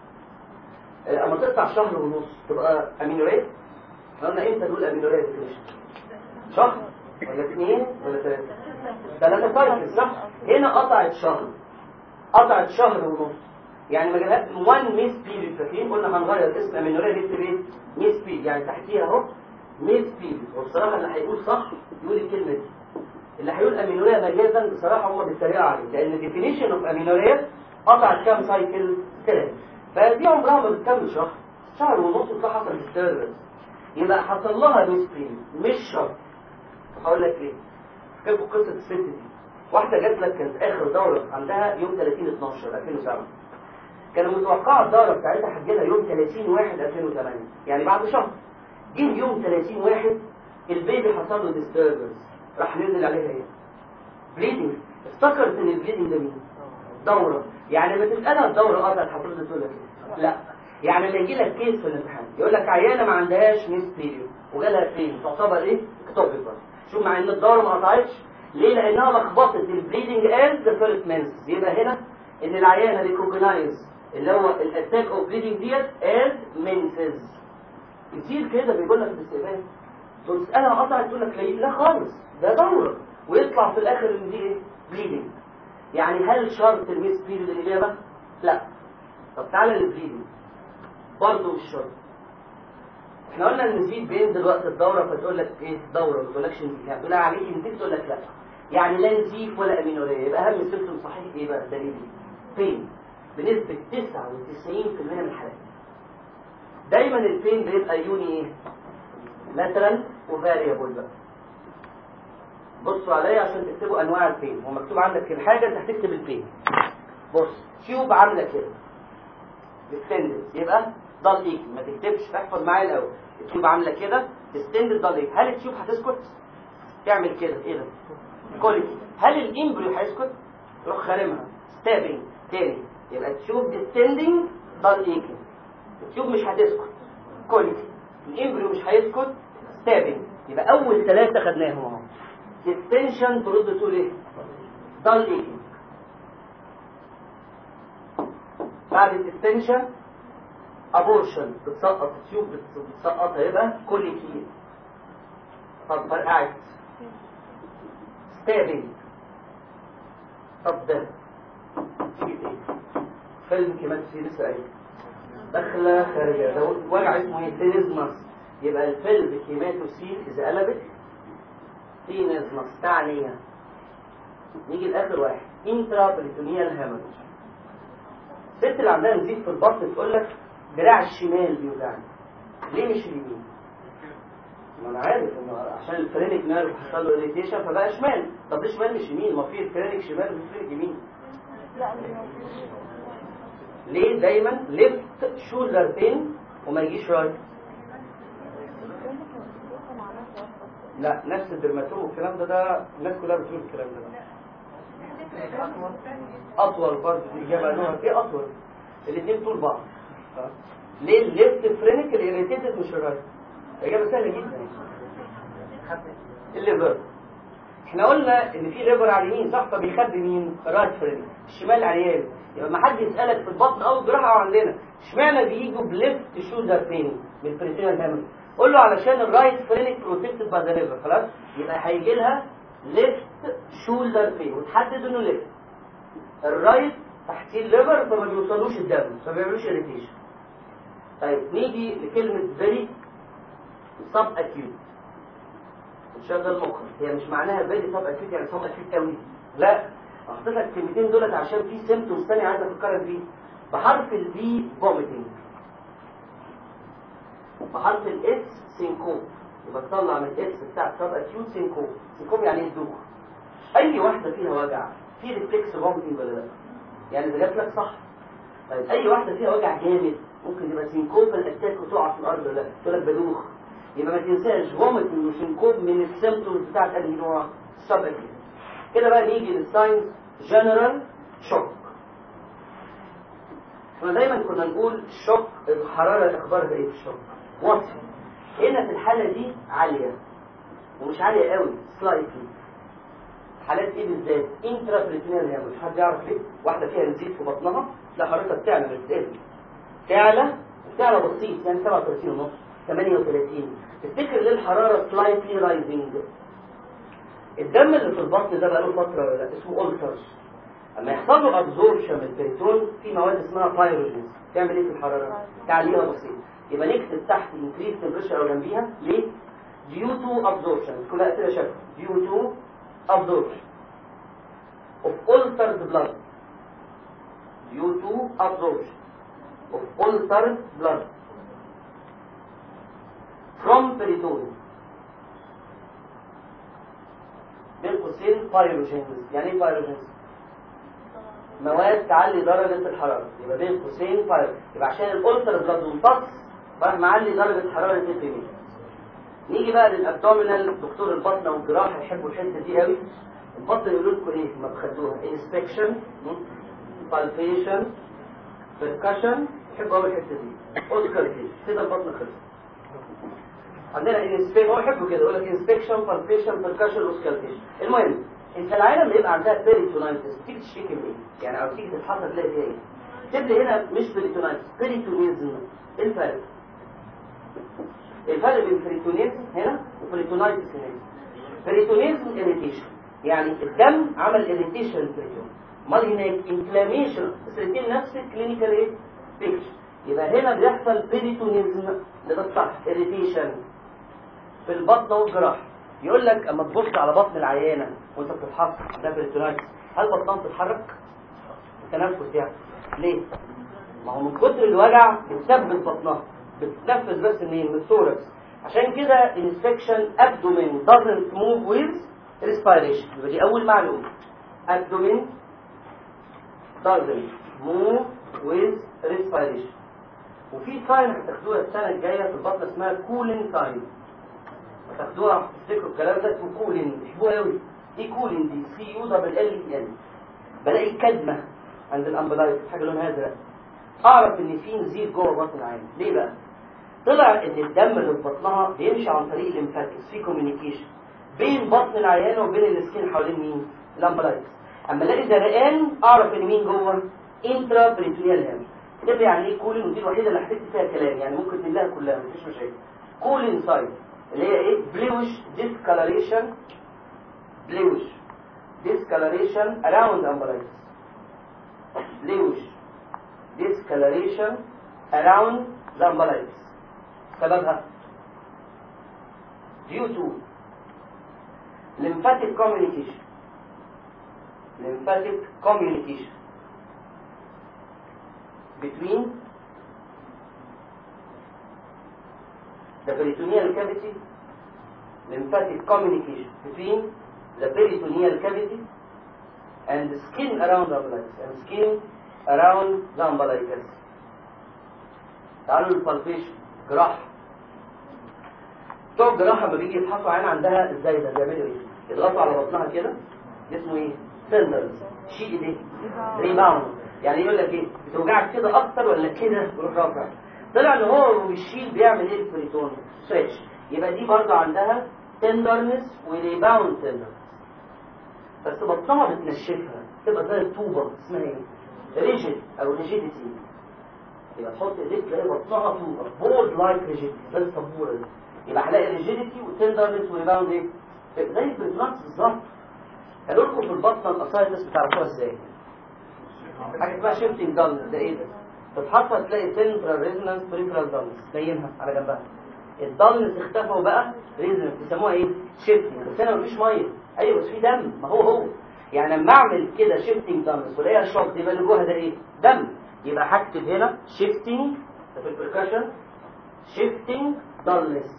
اما تقطع شهر ونص تبقى امينوريت قلنا امتى نقول امينوريت ديفينيشن شهر ولا اثنين ولا ثلاثة ثلاثة سايكل صح هنا قطعت شهر قطعت شهر ونص يعني ما جالهاش 1 ميس بيريد فاكرين قلنا هنغير اسم امينوريت نكتب ايه ميس بيريد يعني تحتيها اهو ميس بيريد والصراحة اللي هيقول صح يقول الكلمة دي اللي هيقول امينوريا مجازا بصراحه هم بيتريقوا عليه لان ديفينيشن اوف امينوريا قطعت كام سايكل ثلاثه فدي عمرها ما بتكمل شهر شهر ونص ده حصل ديستربنس يبقى حصل لها دوسترين مش شهر هقول لك ليه احكي قصه الست دي واحده جات لك كانت اخر دوره عندها يوم 30 12 2007 كان متوقعه الدوره بتاعتها هتجيلها يوم 30 1 2008 يعني بعد شهر جه يوم 30 1 البيبي حصل له ديستربنس راح نزل عليها ايه بليدنج افتكرت ان البليدنج ده مين دوره يعني لما تسالها الدوره قطعت هترد تقول لك إيه؟ لا يعني لما يجي لك كيس في الامتحان يقول لك عيانه ما عندهاش ميس بيريود وجالها فين تعتبر ايه اكتوبيك برضه شوف مع ان الدوره ما قطعتش ليه لانها لخبطت البليدنج از ذا فيرست مانس يبقى هنا ان العيانه ريكوجنايز اللي هو الاتاك اوف بليدنج ديت از منسز كتير كده بيقول لك في الاستقبال تسالها قطعت تقول لك لا خالص ده دورة ويطلع في الاخر ان دي ايه بليدنج يعني هل شرط الميس بيريد الاجابه لا طب تعالى للبليدنج برضه مش شرط احنا قلنا ان في بينزل وقت الدوره فتقول لك ايه دوره ما تقولكش انتهاء تقول لها عليك انت تقول لك لا يعني لا نزيف ولا امينوريه يبقى اهم سيمتوم صحيح ايه بقى دليل بين بنسبه 99% من الحالات دايما البين بيبقى يوني ايه لاترال وفاريبل بقى بصوا عليا عشان تكتبوا انواع البين هو مكتوب عندك الحاجه انت هتكتب البين بص تيوب عامله كده ديستندد يبقى ضل ايك ما تكتبش تحفظ معايا الاول التيوب عامله كده ديستندد ضل ايك هل التيوب هتسكت تعمل كده ايه ده كوليتي هل الامبريو هيسكت تروح خارمها ستابنج تاني يبقى التيوب ديستندنج ضل ايك التيوب مش هتسكت كوليتي الامبريو مش هيسكت ستابنج يبقى اول ثلاثه خدناهم اهو ديستنشن ترد تقول ايه ضل ايه بعد الديستنشن ابورشن بتسقط التيوب بتسقطها يبقى كوليكي طب فرقعت ستابنج طب ده تيجي ايه فيلم كمان في لسه قايل داخله خارجه ده وجع اسمه ايه تينيزماس يبقى الفيلم كيماتوسيل اذا قلبت تينيزماس تعنيه نيجي لاخر واحد انترا بريتونيال هامج الست اللي عندها نزيف في البطن تقول لك دراع الشمال بيوجعني ليه مش اليمين؟ ما انا عارف انه عشان الفرينك نيرف حصل له اريتيشن فبقى شمال طب ليه شمال مش يمين ما في الفرينك شمال والفرينك يمين ليه دايما ليفت شولدر بين وما يجيش رايت لا نفس الدرماتوم والكلام ده ده الناس كلها بتقول الكلام ده اطول برضه دي الاجابه نوع ايه اطول الاثنين طول بعض ليه الليفت فرينك الاريتيتد مش الرايت اجابه سهله جدا الليفر احنا قلنا ان في ليفر على اليمين صح فبيخدم مين رايت فرينك الشمال عريان يبقى ما حد يسالك في البطن او الجراحه او عندنا اشمعنى بيجوا بليفت شولدر بين من البريتينال هامل قول له علشان الرايت فرينك بروتكتد باي ذا ليفر خلاص يبقى هيجي لها ليفت شولدر بين وتحدد انه ليفت الرايت تحتيه الليفر فما بيوصلوش الدم فما بيعملوش اريتيشن طيب نيجي لكلمه فيري سب اكيوت تشغل مخك هي مش معناها فيري سب اكيوت يعني سب اكيوت قوي لا احط لك الكلمتين دولت عشان في سيمتومز ثانيه عايز افكرك بيه بحرف البي فوميتنج بحرف الاس سينكوب يبقى تطلع من الاس بتاع سب اكيوت سينكوب سينكوب يعني ايه الدوخ اي واحده فيها وجع في ريفلكس فوميتنج ولا لا يعني اذا جات لك صح طيب اي واحده فيها وجع جامد ممكن يبقى سينكوب الاتاك وتقع في الارض ولا لا تقول لك بدوخ يبقى ما تنساش فوميتنج وسينكوب من السيمتومز بتاعت انهي نوع سب اكيوت كده بقى نيجي للساينز جنرال شوك احنا دايما كنا نقول الشوك الحراره اخبارها ايه في الشوك وصف هنا في الحاله دي عاليه ومش عاليه قوي سلايتلي حالات ايه بالذات انترا بريتونيال هامش حد يعرف ليه واحده فيها نزيف في بطنها لا حرارتها بتعلى مش بتقل تعلى وبتعلى بسيط يعني 37 ونص 38 تفتكر ليه الحراره سلايتلي رايزنج الدم اللي في البطن ده بقاله فتره ولا لا اسمه اولترز اما يحصل له ابزوربشن من البريتون في مواد اسمها بايروجينز تعمل ايه في الحراره تعليها بسيط يبقى نكتب تحت انكريز تمبريتشر او جنبيها ليه due to absorption كلها اسئله شكل due to absorption of altered blood due to absorption of altered blood from peritoneum بين قوسين بايروجينز يعني ايه بايروجينز مواد تعلي درجة الحرارة يبقى بين قوسين بايرو يبقى عشان الألتر بلاد ممتص راح معلي درجة حرارة الدم نيجي بقى للابدومينال دكتور البطن والجراحة يحبوا الحتة دي قوي البطن يقولوا لكم ايه ما بخدوها انسبكشن بالفيشن بركشن يحبوا قوي الحتة دي اوسكالتيشن كده البطن خلص عندنا انسبكشن هو يحبوا كده يقول لك انسبكشن بالفيشن بركشن اوسكالتيشن المهم انت العيله اللي يبقى عندها بيريتونايتس تيجي تشتكي من ايه؟ يعني او تيجي تتحط تلاقي فيها ايه؟ تبدا هنا مش بيريتونايتس بيريتونيزم ايه الفرق؟ الفرق بين بريتونيزم هنا وبريتونايتس هنا بريتونيزم اريتيشن يعني الدم عمل اريتيشن للبريتون امال هناك انفلاميشن بس الاثنين نفس الكلينيكال ايه؟ بيكتشر يبقى هنا بيحصل بيريتونيزم ده الصح اريتيشن في البطن والجراحه يقول لك اما تبص على بطن العيانه وانت بتفحص ده بريتونايتس هل بطنها بتتحرك؟ التنفس يعني ليه؟ ما هو من كتر الوجع بتثبت بطنها بتتنفس بس منين؟ من الثوركس عشان كده انسبكشن ابدومين doesn't move with respiration يبقى دي اول معلومه abdomen doesn't move with respiration وفي ساين هتاخدوها السنه الجايه في البطن اسمها كولين ساين هتاخدوها تفتكروا الكلام ده اسمه كولين بيحبوها قوي ايه كولين دي سي يو دبل ال اي ان بلاقي كدمه عند الامبلايز حاجه لونها ازرق اعرف ان في نزيف جوه بطن العين ليه بقى طلع ان الدم اللي في بطنها بيمشي عن طريق الليمفاتكس في كوميونيكيشن بين بطن العيانه وبين السكين حوالين مين الامبلايز اما الاقي زرقان اعرف ان مين جوه انترا بريتونيال هامش كده يعني ايه كولين ودي الوحيده اللي هتكتب فيها كلام يعني ممكن تملاها كلها مفيش مشاكل كولين سايد اللي هي ايه بلوش discoloration بلوش discoloration around umbilics بلوش discoloration around the umbilics سببها due to lymphatic communication lymphatic communication between the peritoneal cavity, lymphatic communication between the peritoneal cavity and the skin around the umbilicus and skin around the umbilicus. تعالوا للبالبيشن جراحة بتوع الجراحة لما بيجي يفحصوا عين عندها ازاي ده بيعملوا ايه؟ يضغطوا على بطنها كده اسمه ايه؟ سندرز شيء ايه؟ ريباوند يعني يقول لك ايه؟ بتوجعك كده اكتر ولا كده؟ يروح رافع طلع ان هو والشيل بيعمل ايه البريتون سويتش يبقى دي برضه عندها تندرنس وريباوند تندرنس بس بطنها بتنشفها تبقى زي الطوبه اسمها ايه ريجيد او ريجيديتي يبقى تحط ايديك تلاقي بطنها طوبه بورد لايك ريجيديتي زي السبوره دي يبقى هلاقي ريجيديتي وتندرنس وريباوند ايه زي البريتونات بالظبط قالوا لكم في البطنه الاسايتس بتعرفوها ازاي حاجه اسمها شيفتنج دالنس ده ايه ده تتحط تلاقي سنترال ريزونانس بريفرال دالنس باينها على جنبها الدالنس اختفى وبقى ريزونانس بيسموها ايه شيفتنج بس هنا مفيش ميه ايوه بس في دم ما هو هو يعني لما اعمل كده شيفتنج دالنس والاقيها شوك يبقى اللي جواها ده ايه دم يبقى هكتب هنا shifting ده في البركشن shifting dullness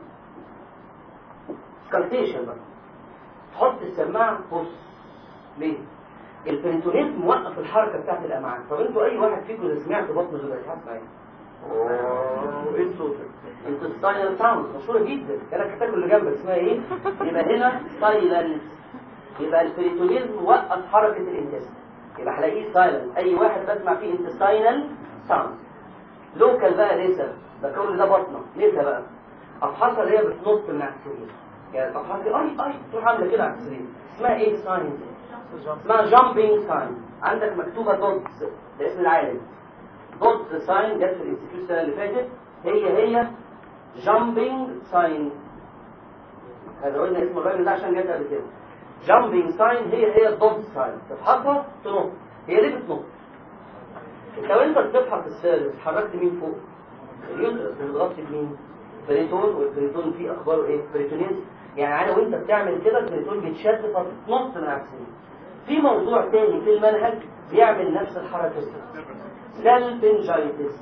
سكالتيشن بقى تحط السماعة بص ليه؟ البريتونيزم موقف الحركة بتاعت الأمعاء طب انتوا أي واحد فيكم إذا سمعت بطنه دلوقتي هتسمع ايه؟ اوه ايه الصوت انت السايلنت ساوند مشهورة جدا كانك هتاكل اللي جنبك اسمها ايه؟ يبقى هنا سايلنت يبقى البريتونيزم وقف حركة الانتست يبقى هلاقيه سايلنت اي واحد بسمع فيه انتستاينال ساوند لوكال بقى لسه ده كل ده بطنه لسه بقى افحصها اللي هي بتنط من على السرير يعني افحصها اي اي تروح عامله كده على السرير اسمها ايه ساين اسمها جامبينج ساين عندك مكتوبه دوتس ده اسم العالم دوتس ساين جت في الانستيتيوت السنه اللي فاتت هي هي جامبينج ساين هذا قلنا اسم الراجل ده عشان جت قبل كده جامبينج ساين هي هي الدوت ساين تفحصها تنط هي ليه بتنط لو انت بتفحص السيرفس حركت مين فوق اليوترس بتغطي بمين بريتون والبريتون فيه اخباره ايه بريتونيز يعني انا وانت بتعمل كده البريتون بيتشد فتنط من على السرير في موضوع تاني في المنهج بيعمل نفس الحركه دي سالفنجايتس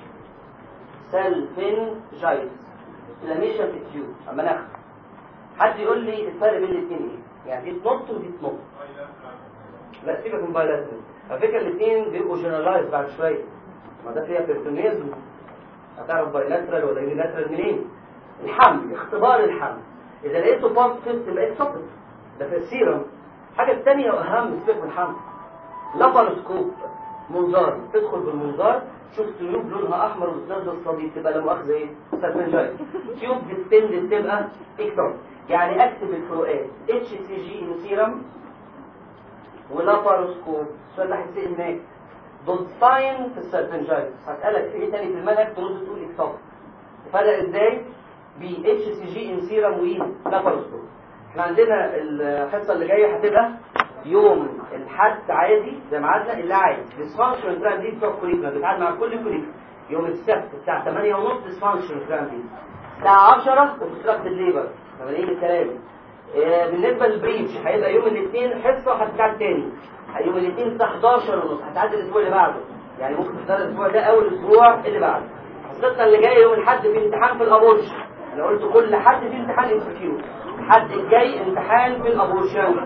سالفنجايتس انفلاميشن في التيوب اما ناخد حد يقول لي الفرق بين الاثنين ايه يعني دي تنط ودي تنط لا سيبك من بايلاترال على فكره الاثنين بيبقوا جنرالايز بعد شويه ما ده فيها بيرتونيزم هتعرف بايلاترال ولا يونيلاترال منين الحمل اختبار الحمل اذا لقيته بوزيتيف تبقى اكسبت ده في السيرم الحاجه الثانيه واهم سيبك من الحمل لاباروسكوب منظار تدخل بالمنظار شوف تيوب لونها احمر وتنزل الصديد تبقى لا مؤاخذه ايه سيرفنجايت تيوب ديستندد تبقى اكتر يعني اكتب الفروقات اتش سي جي ان سيرم ولاباروسكوب السؤال ده هيتسال هناك دوت ساين في السيرفنجايت هسالك في ايه تاني في المنهج ترد تقول اكتر فرق ازاي بي اتش سي جي ان سيرم ولاباروسكوب احنا عندنا الحصه اللي جايه هتبقى يوم الحد عادي زي ميعادنا اللي عايز ديسفانكشن تران دي بتوع كوليكنا بتعاد مع كل كوليك يوم السبت الساعه 8 ونص ديسفانكشن تران دي الساعه 10 وبتستخدم الليبر تمارين الكلام آه، بالنسبه للبريتش هيبقى يوم الاثنين حصه هتتعاد تاني يوم الاثنين الساعه 11 ونص هتعدي الاسبوع اللي بعده يعني ممكن تختار الاسبوع ده او الاسبوع اللي بعده حصتنا اللي جايه يوم الاحد في امتحان في الابورش انا قلت كل حد في امتحان انستيتيوت الحد الجاي امتحان في الابورشاوي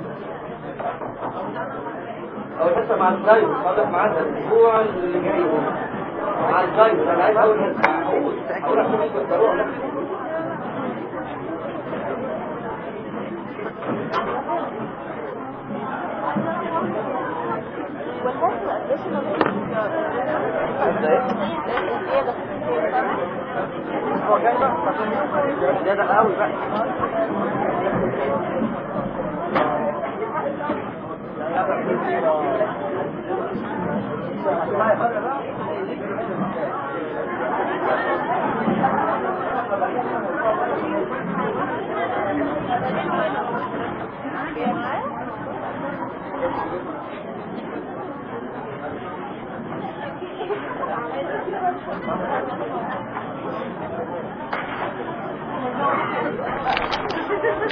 اول حصه مع الزايد واضح معانا الاسبوع اللي جاي هو مع الزايد انا عايز اول حصه هقول هقول عشان تفكروها لا زيادة قوي بقى Thank you.